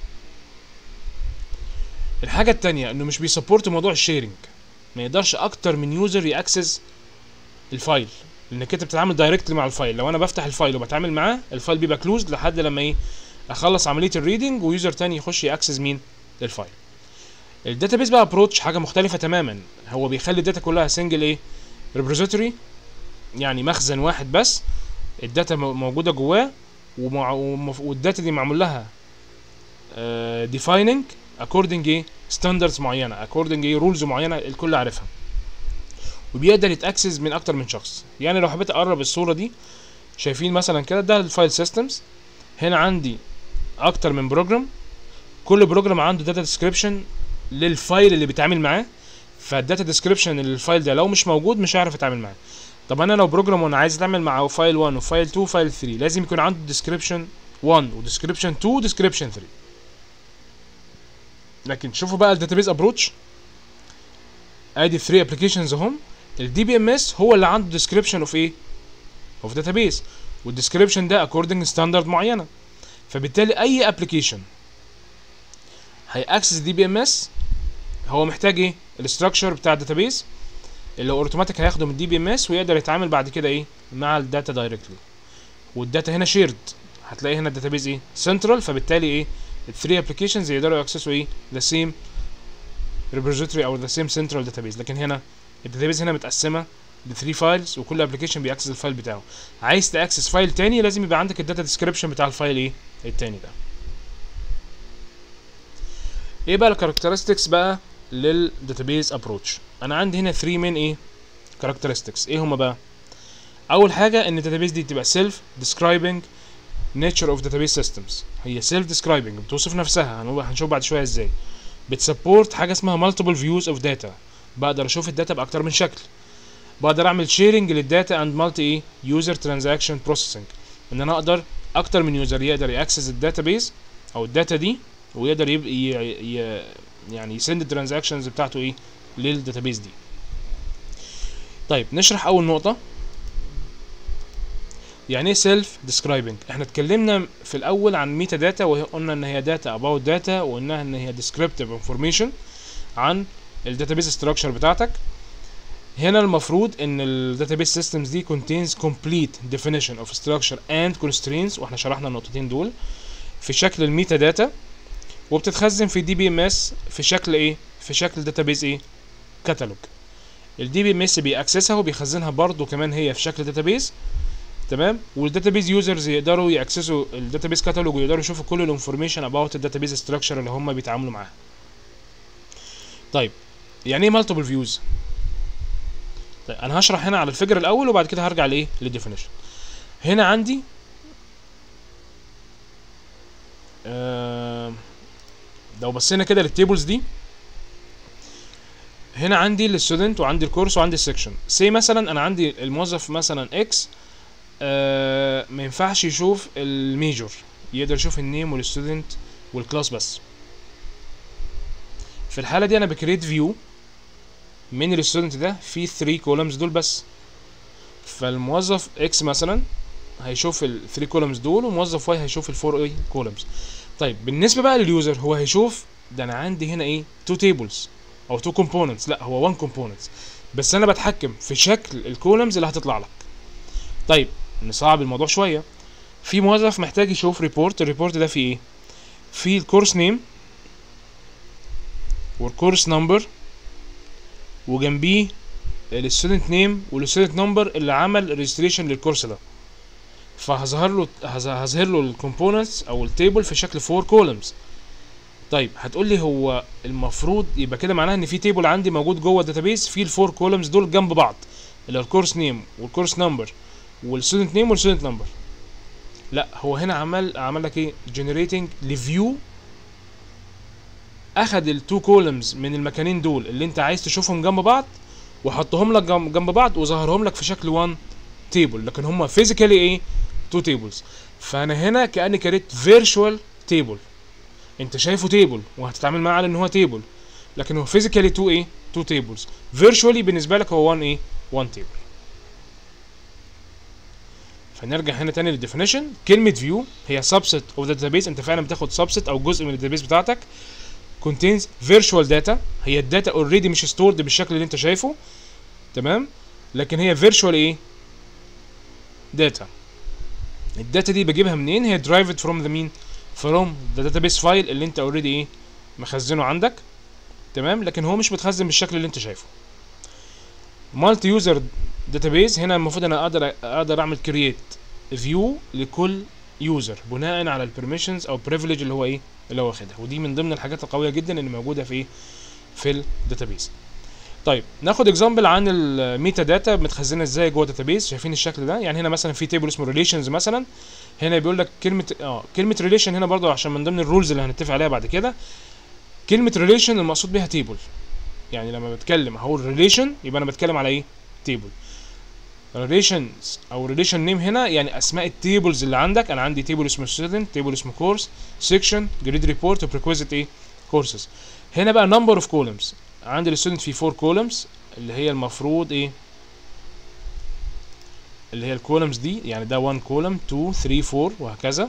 الحاجه التانية انه مش بيسبورت موضوع الشيرنج ما يقدرش اكتر من يوزر ياكسس الفايل لانك انت بتتعامل دايركتلي مع الفايل لو انا بفتح الفايل وبتعامل معاه الفايل بيبقى كلوزد لحد لما ايه اخلص عمليه الريدنج ويوزر تاني يخش ياكسس مين الفايل الداتابيس بقى ابروتش حاجه مختلفه تماما هو بيخلي الداتا كلها سنجل ايه ريبوزيتوري يعني مخزن واحد بس الداتا مو- موجوده جواه ومع ومف- والداتا دي معمول لها ديفايننج اكوردنج ايه ستاندردز معينه اكوردنج ايه رولز معينه الكل عارفها وبيقدر يتاكسس من اكتر من شخص يعني لو حبيت اقرب الصوره دي شايفين مثلا كده ده الفايل سيستمز هنا عندي اكتر من بروجرام كل بروجرام عنده داتا ديسكريبشن للفايل اللي بيتعامل معاه فالداتا ديسكريبشن للفايل ده لو مش موجود مش هيعرف يتعامل معاه طب انا لو بروجرام وانا عايز اتعامل مع فايل 1 وفايل 2 وفايل 3 لازم يكون عنده ديسكريبشن 1 وديسكريبشن 2 وديسكريبشن 3 لكن شوفوا بقى الداتابيز ابروتش ادي 3 ابلكيشنز اهم الدي بي ام اس هو اللي عنده ديسكريبشن اوف ايه اوف داتابيز والديسكريبشن ده اكوردنج ستاندرد معينه فبالتالي اي ابلكيشن هيأكسس دي بي ام اس هو محتاج ايه الاستراكشر بتاع الداتابيز اللي اوتوماتيك هياخده من الدي بي ام اس ويقدر يتعامل بعد كده ايه مع الداتا دايركتلي والداتا هنا شيرد هتلاقي هنا الداتابيز ايه سنترال فبالتالي ايه الثري ابلكيشنز يقدروا ياكسسوا ايه ذا سيم ريبوزيتوري او ذا سيم سنترال داتابيز لكن هنا الداتابيز هنا متقسمه ل 3 فايلز وكل ابلكيشن بيأكسس الفايل بتاعه عايز تاكسس فايل تاني لازم يبقى عندك الداتا ديسكريبشن بتاع الفايل ايه التاني ده ايه بقى الكاركترستكس بقى للداتابيز ابروتش انا عندي هنا 3 مين ايه كاركترستكس ايه هما بقى اول حاجه ان الداتابيز دي تبقى سيلف ديسكرايبنج nature of database systems هي self describing بتوصف نفسها هنقول هنشوف بعد شويه ازاي بتسبورت حاجه اسمها multiple views of data بقدر اشوف الداتا باكتر من شكل بقدر اعمل شيرنج للداتا اند مالتي ايه يوزر ترانزاكشن بروسيسنج ان انا اقدر اكتر من يوزر يقدر ياكسس الداتابيز او الداتا دي ويقدر يبقى ي... ي... يعني يسند الترانزاكشنز بتاعته ايه للداتابيز دي طيب نشرح اول نقطه يعني ايه سيلف ديسكرايبنج احنا اتكلمنا في الاول عن ميتا داتا وقلنا ان هي داتا اباوت داتا وقلنا ان هي ديسكريبتيف انفورميشن عن الداتابيز ستراكشر بتاعتك هنا المفروض ان الداتابيز سيستمز دي contains complete definition of structure and constraints واحنا شرحنا النقطتين دول في شكل الميتا داتا وبتتخزن في دي بي ام اس في شكل ايه في شكل داتابيز ايه كتالوج الدي بي ام اس بيأكسسها وبيخزنها برضو كمان هي في شكل داتابيز تمام والداتابيز يوزرز يقدروا ياكسسوا الداتابيز كاتالوج ويقدروا يشوفوا كل الانفورميشن اباوت الداتابيز ستراكشر اللي هم بيتعاملوا معاها طيب يعني ايه مالتيبل فيوز طيب انا هشرح هنا على الفكره الاول وبعد كده هرجع لايه للديفينيشن هنا عندي آه لو بصينا كده للتيبلز دي هنا عندي الستودنت وعندي الكورس وعندي السكشن سي مثلا انا عندي الموظف مثلا اكس آه ما ينفعش يشوف الميجور يقدر يشوف النيم والستودنت والكلاس بس في الحاله دي انا بكريت فيو من الستودنت ده في 3 كولمز دول بس فالموظف اكس مثلا هيشوف ال 3 كولمز دول وموظف واي هيشوف ال 4 كولمز طيب بالنسبه بقى لليوزر هو هيشوف ده انا عندي هنا ايه 2 تيبلز او 2 كومبوننتس لا هو 1 كومبوننتس بس انا بتحكم في شكل الكولمز اللي هتطلع لك طيب نصعب الموضوع شويه في موظف محتاج يشوف ريبورت الريبورت ده فيه ايه في الكورس نيم والكورس نمبر وجنبيه الستودنت نيم والستودنت نمبر اللي عمل ريجستريشن للكورس ده فهظهر له هظهر له الكومبوننتس او التيبل في شكل 4 كولمز طيب هتقول لي هو المفروض يبقى كده معناها ان في تيبل عندي موجود جوه الداتابيس فيه الفور كولمز دول جنب بعض اللي هو الكورس نيم والكورس نمبر والستودنت نيم والستودنت نمبر لا هو هنا عمل عمل لك ايه جنريتنج لفيو اخد التو كولمز من المكانين دول اللي انت عايز تشوفهم جنب بعض وحطهم لك جنب بعض وظهرهم لك في شكل 1 تيبل لكن هم فيزيكالي ايه تو تيبلز فانا هنا كاني كريت فيرتشوال تيبل انت شايفه تيبل وهتتعامل معاه على ان هو تيبل لكن هو فيزيكالي تو ايه تو تيبلز فيرتشوالي بالنسبه لك هو 1 ايه 1 تيبل فنرجع هنا تاني للديفينيشن كلمه فيو هي سبست اوف ذا داتابيس انت فعلا بتاخد سبست او جزء من الداتابيس بتاعتك contains virtual data هي الداتا اوريدي مش ستورد بالشكل اللي انت شايفه تمام لكن هي virtual ايه داتا الداتا دي بجيبها منين هي derived from the mean from the database file اللي انت اوريدي ايه مخزنه عندك تمام لكن هو مش متخزن بالشكل اللي انت شايفه مالتي يوزر داتابيز هنا المفروض انا اقدر اقدر اعمل كرييت فيو لكل يوزر بناء على البرميشنز او بريفليج اللي هو ايه اللي هو واخدها ودي من ضمن الحاجات القويه جدا اللي موجوده في في الداتابيز طيب ناخد اكزامبل عن الميتا داتا متخزنه ازاي جوه الداتابيز شايفين الشكل ده يعني هنا مثلا في تيبل اسمه ريليشنز مثلا هنا بيقول لك كلمه اه كلمه ريليشن هنا برضو عشان من ضمن الرولز اللي هنتفق عليها بعد كده كلمه ريليشن المقصود بيها تيبل يعني لما بتكلم هقول ريليشن يبقى انا بتكلم على ايه تيبل ريليشنز او ريليشن نيم هنا يعني اسماء التيبلز اللي عندك انا عندي تيبل اسمه ستودنت تيبل اسمه كورس سيكشن جريد ريبورت وبريكويزيت ايه كورسز هنا بقى نمبر اوف كولمز عندي الستودنت فيه 4 كولمز اللي هي المفروض ايه اللي هي الكولمز دي يعني ده 1 كولم 2 3 4 وهكذا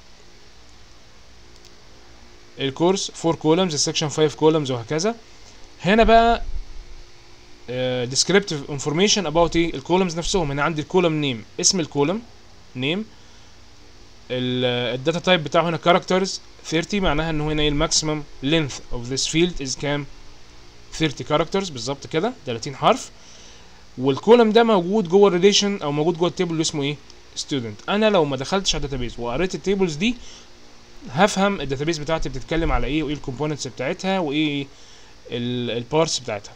الكورس 4 كولمز السكشن 5 كولمز وهكذا هنا بقى descriptive information about ايه الكولمز نفسهم هنا عندي الكولم نيم اسم الكولم نيم الداتا تايب بتاعه هنا characters 30 معناها ان هو هنا ايه الماكسيمم length of this field is كام 30 characters بالظبط كده 30 حرف والكولم ده موجود جوه الريليشن او موجود جوه التيبل اللي اسمه ايه student انا لو ما دخلتش على الداتابيز وقريت التيبلز دي هفهم الداتابيز بتاعتي بتتكلم على ايه وايه الكومبوننتس بتاعتها وايه البارتس بتاعتها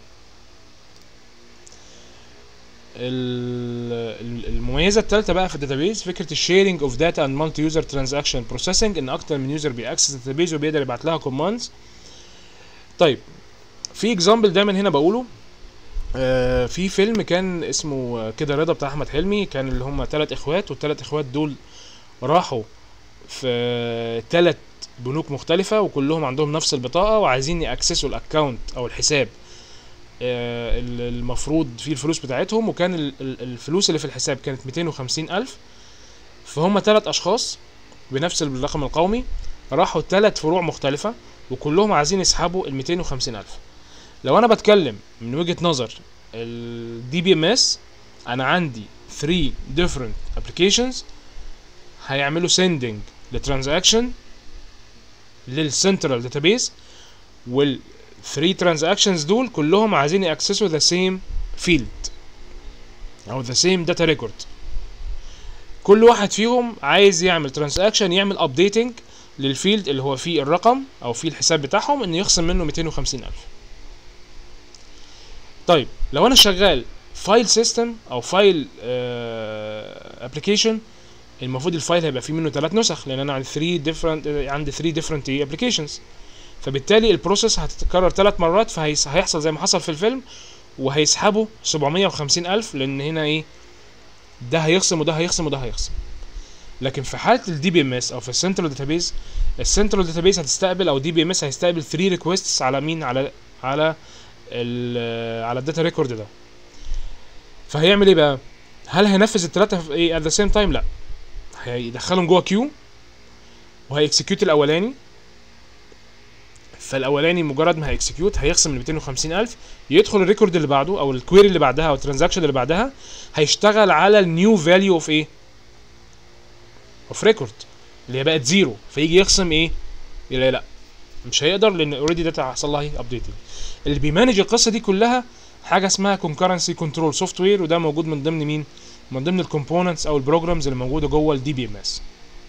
المميزه الثالثه بقى في الداتابيز فكره الشيرنج اوف داتا اند مالتي يوزر ترانزاكشن بروسيسنج ان اكتر من يوزر بيأكسس الداتابيز وبيقدر يبعت لها كوماندز طيب في اكزامبل دايما هنا بقوله آه في فيلم كان اسمه كده رضا بتاع احمد حلمي كان اللي هم ثلاث اخوات والثلاث اخوات دول راحوا في ثلاث بنوك مختلفه وكلهم عندهم نفس البطاقه وعايزين ياكسسوا الاكونت او الحساب آه المفروض فيه الفلوس بتاعتهم وكان الفلوس اللي في الحساب كانت 250 ألف فهم ثلاث أشخاص بنفس الرقم القومي راحوا ثلاث فروع مختلفة وكلهم عايزين يسحبوا ال 250 ألف لو أنا بتكلم من وجهة نظر الدي بي ام اس أنا عندي 3 different applications هيعملوا sending لترانزاكشن للسنترال داتابيز وال 3 ترانزاكشنز دول كلهم عايزين ياكسسوا ذا سيم فيلد او ذا سيم داتا ريكورد كل واحد فيهم عايز يعمل ترانزاكشن يعمل ابديتنج للفيلد اللي هو فيه الرقم او فيه الحساب بتاعهم انه يخصم منه 250 الف طيب لو انا شغال فايل سيستم او فايل ابلكيشن المفروض الفايل هيبقى فيه منه ثلاث نسخ لان انا عندي 3 ديفرنت عندي 3 ديفرنت ابلكيشنز فبالتالي البروسيس هتتكرر ثلاث مرات فهيحصل زي ما حصل في الفيلم وهيسحبوا 750 الف لان هنا ايه ده هيخصم وده هيخصم وده هيخصم لكن في حاله الدي بي ام اس او في السنترال داتابيز السنترال داتابيز هتستقبل او دي بي ام اس هيستقبل 3 ريكويستس على مين على على ال على الداتا ريكورد ده فهيعمل ايه بقى هل هينفذ الثلاثه في ايه ات ذا سيم تايم لا هيدخلهم جوه كيو وهيكسكيوت الاولاني فالاولاني مجرد ما هيكسكيوت هيخصم ال 250 الف يدخل الريكورد اللي بعده او الكويري اللي بعدها او الترانزاكشن اللي بعدها هيشتغل على النيو فاليو اوف ايه اوف ريكورد اللي هي بقت زيرو فيجي يخصم ايه لا لا مش هيقدر لان اوريدي داتا حصل لها ابديتنج اللي بيمانج القصه دي كلها حاجه اسمها كونكرنسي كنترول سوفت وير وده موجود من ضمن مين من ضمن الكومبوننتس او البروجرامز اللي موجوده جوه الدي بي ام اس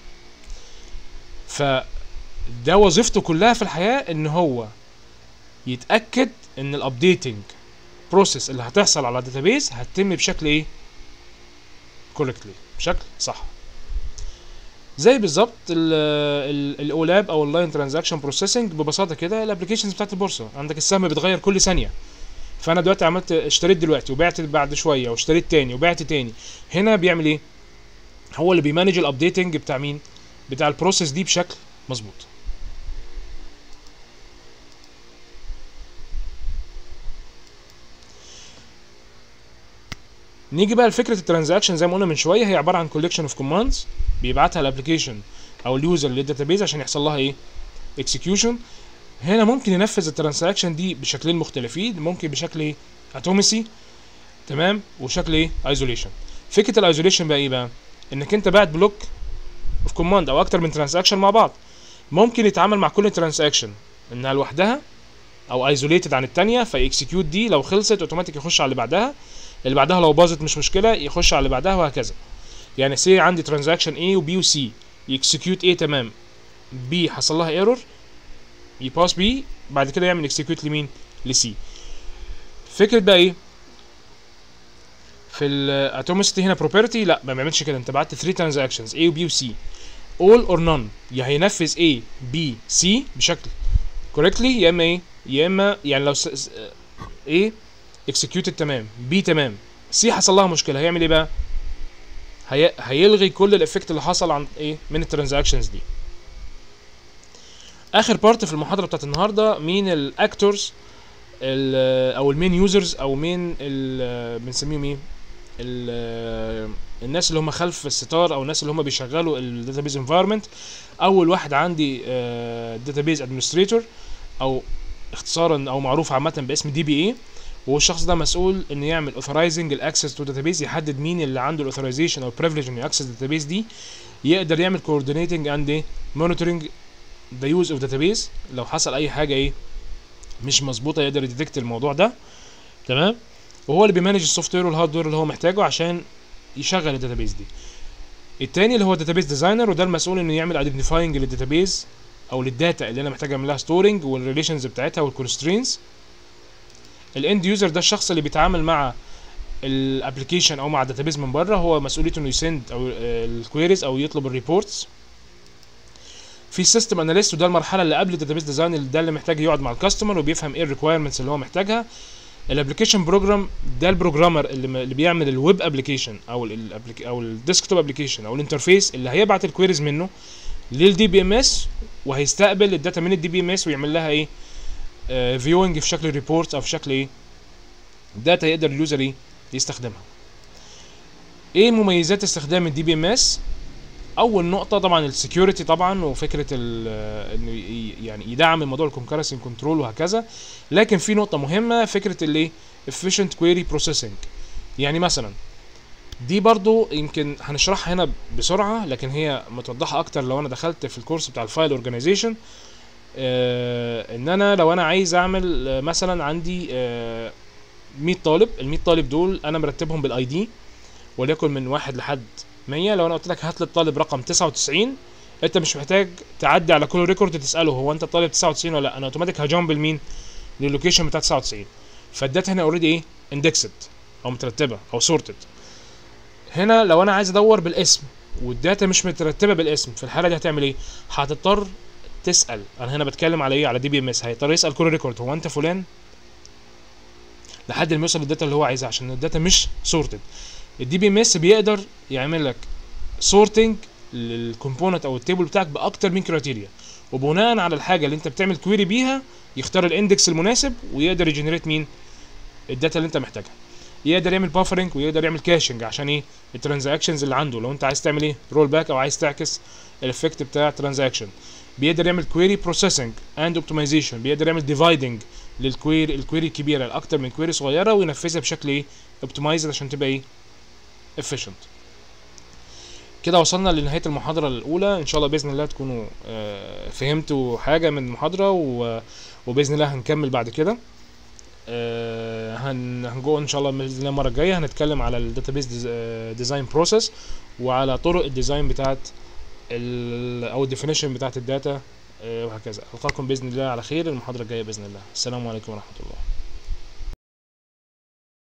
فده وظيفته كلها في الحياه ان هو يتاكد ان الابديتنج بروسيس اللي هتحصل على الداتابيز هتتم بشكل ايه كوركتلي بشكل صح زي بالظبط الاولاب او اللاين ترانزاكشن بروسيسنج ببساطه كده الابلكيشنز بتاعت البورصه عندك السهم بيتغير كل ثانيه فانا دلوقتي عملت اشتريت دلوقتي وبعت بعد شويه واشتريت تاني وبعت تاني هنا بيعمل ايه هو اللي بيمانج الابديتنج بتاع مين بتاع البروسيس دي بشكل مظبوط نيجي بقى لفكره الترانزاكشن زي ما قلنا من شويه هي عباره عن كوليكشن اوف كوماندز بيبعتها الابلكيشن او اليوزر للداتابيز عشان يحصل لها ايه اكسكيوشن هنا ممكن ينفذ الترانزاكشن دي بشكلين مختلفين ممكن بشكل ايه اتوميسي تمام وشكل ايه ايزوليشن فكره الايزوليشن بقى ايه بقى انك انت بعت بلوك اوف كوماند او اكتر من ترانزاكشن مع بعض ممكن يتعامل مع كل ترانزاكشن انها لوحدها او ايزوليتد عن الثانيه فاكسكيوت دي لو خلصت اوتوماتيك يخش على اللي بعدها اللي بعدها لو باظت مش مشكله يخش على اللي بعدها وهكذا يعني سي عندي ترانزاكشن A وبي وسي يكسكيوت A تمام B حصل لها ايرور يباس B بعد كده يعمل اكسكيوت لمين لسي فكره بقى ايه في الاتوميستي هنا بروبرتي لا ما بيعملش كده انت بعت 3 ترانزاكشنز A وبي وسي all or none يا هينفذ A B C بشكل correctly يا اما ايه يا اما يعني لو س... س... A executed تمام B تمام C حصل لها مشكله هيعمل ايه بقى هي... هيلغي كل الافكت اللي حصل عن ايه من الترانزاكشنز دي اخر بارت في المحاضره بتاعت النهارده مين الاكتورز او المين يوزرز او مين بنسميهم ايه الناس اللي هم خلف الستار او الناس اللي هم بيشغلوا الداتابيز انفايرمنت اول واحد عندي داتابيز ادمنستريتور او اختصارا او معروف عامه باسم دي بي اي وهو الشخص ده مسؤول انه يعمل اوثرايزنج الاكسس تو داتابيز يحدد مين اللي عنده الاوثرايزيشن او البريفليج انه ياكسس الداتابيز دي يقدر يعمل كوردينيتنج اند مونيتورنج ذا يوز اوف داتابيز لو حصل اي حاجه ايه مش مظبوطه يقدر يديتكت الموضوع ده تمام وهو اللي بيمانج السوفت وير والهاردوير اللي هو محتاجه عشان يشغل الداتابيز دي التاني اللي هو داتابيز ديزاينر وده المسؤول انه يعمل ايدنتيفاينج للداتابيز او للداتا اللي انا محتاج اعمل لها ستورنج والريليشنز بتاعتها والكونسترينز الاند يوزر ده الشخص اللي بيتعامل مع الابلكيشن او مع الداتابيز من بره هو مسؤوليته انه يسند او الكويريز او يطلب الريبورتس في سيستم اناليست وده المرحله اللي قبل الداتابيز ديزاين ده اللي محتاج يقعد مع الكاستمر وبيفهم ايه الريكويرمنتس اللي هو محتاجها الابلكيشن بروجرام ده البروجرامر اللي, اللي بيعمل الويب ابلكيشن او ال او الديسكتوب ابلكيشن او الانترفيس اللي هيبعت الكويريز منه للدي بي ام اس وهيستقبل الداتا من الدي بي ام اس ويعمل لها ايه فيوينج uh, في شكل ريبورت او في شكل ايه داتا يقدر اليوزر ايه يستخدمها ايه مميزات استخدام الدي بي ام اس اول نقطه طبعا السكيورتي طبعا وفكره انه يعني يدعم الموضوع الكونكرنسي كنترول وهكذا لكن في نقطه مهمه فكره الايه efficient query processing يعني مثلا دي برضو يمكن هنشرحها هنا بسرعه لكن هي متوضحه اكتر لو انا دخلت في الكورس بتاع الفايل اورجانيزيشن آه ان انا لو انا عايز اعمل آه مثلا عندي آه 100 طالب ال 100 طالب دول انا مرتبهم بالاي دي وليكن من واحد لحد 100 لو انا قلت لك هات لي الطالب رقم 99 انت مش محتاج تعدي على كل ريكورد تساله هو انت الطالب 99 ولا لا انا اوتوماتيك هجامب لمين للوكيشن بتاع 99 فالداتا هنا اوريدي ايه اندكسد او مترتبه او سورتد هنا لو انا عايز ادور بالاسم والداتا مش مترتبه بالاسم في الحاله دي هتعمل ايه هتضطر تسال انا هنا بتكلم على ايه على دي بي ام اس هيضطر يسال كل ريكورد هو انت فلان لحد ما يوصل للداتا اللي هو عايزها عشان الداتا مش سورتد الدي بي ام اس بيقدر يعمل لك سورتنج للكومبوننت او التيبل بتاعك باكتر من كرايتيريا وبناء على الحاجه اللي انت بتعمل كويري بيها يختار الاندكس المناسب ويقدر يجنريت مين الداتا اللي انت محتاجها يقدر يعمل بافرنج ويقدر يعمل كاشنج عشان ايه الترانزاكشنز اللي عنده لو انت عايز تعمل ايه رول باك او عايز تعكس الافكت بتاع ترانزاكشن بيقدر يعمل كويري بروسيسنج اند اوبتمايزيشن بيقدر يعمل ديفايدنج للكويري الكويري الكبيره لاكتر من كويري صغيره وينفذها بشكل ايه اوبتمايزد عشان تبقى ايه efficient كده وصلنا لنهايه المحاضره الاولى ان شاء الله باذن الله تكونوا آه، فهمتوا حاجه من المحاضره و- وباذن الله هنكمل بعد كده آه، هن هنجو ان شاء الله باذن الله المره الجايه هنتكلم على الداتابيز ديزاين بروسيس وعلى طرق الديزاين بتاعت ال او الديفينيشن بتاعت الداتا آه، وهكذا القاكم باذن الله على خير المحاضره الجايه باذن الله السلام عليكم ورحمه الله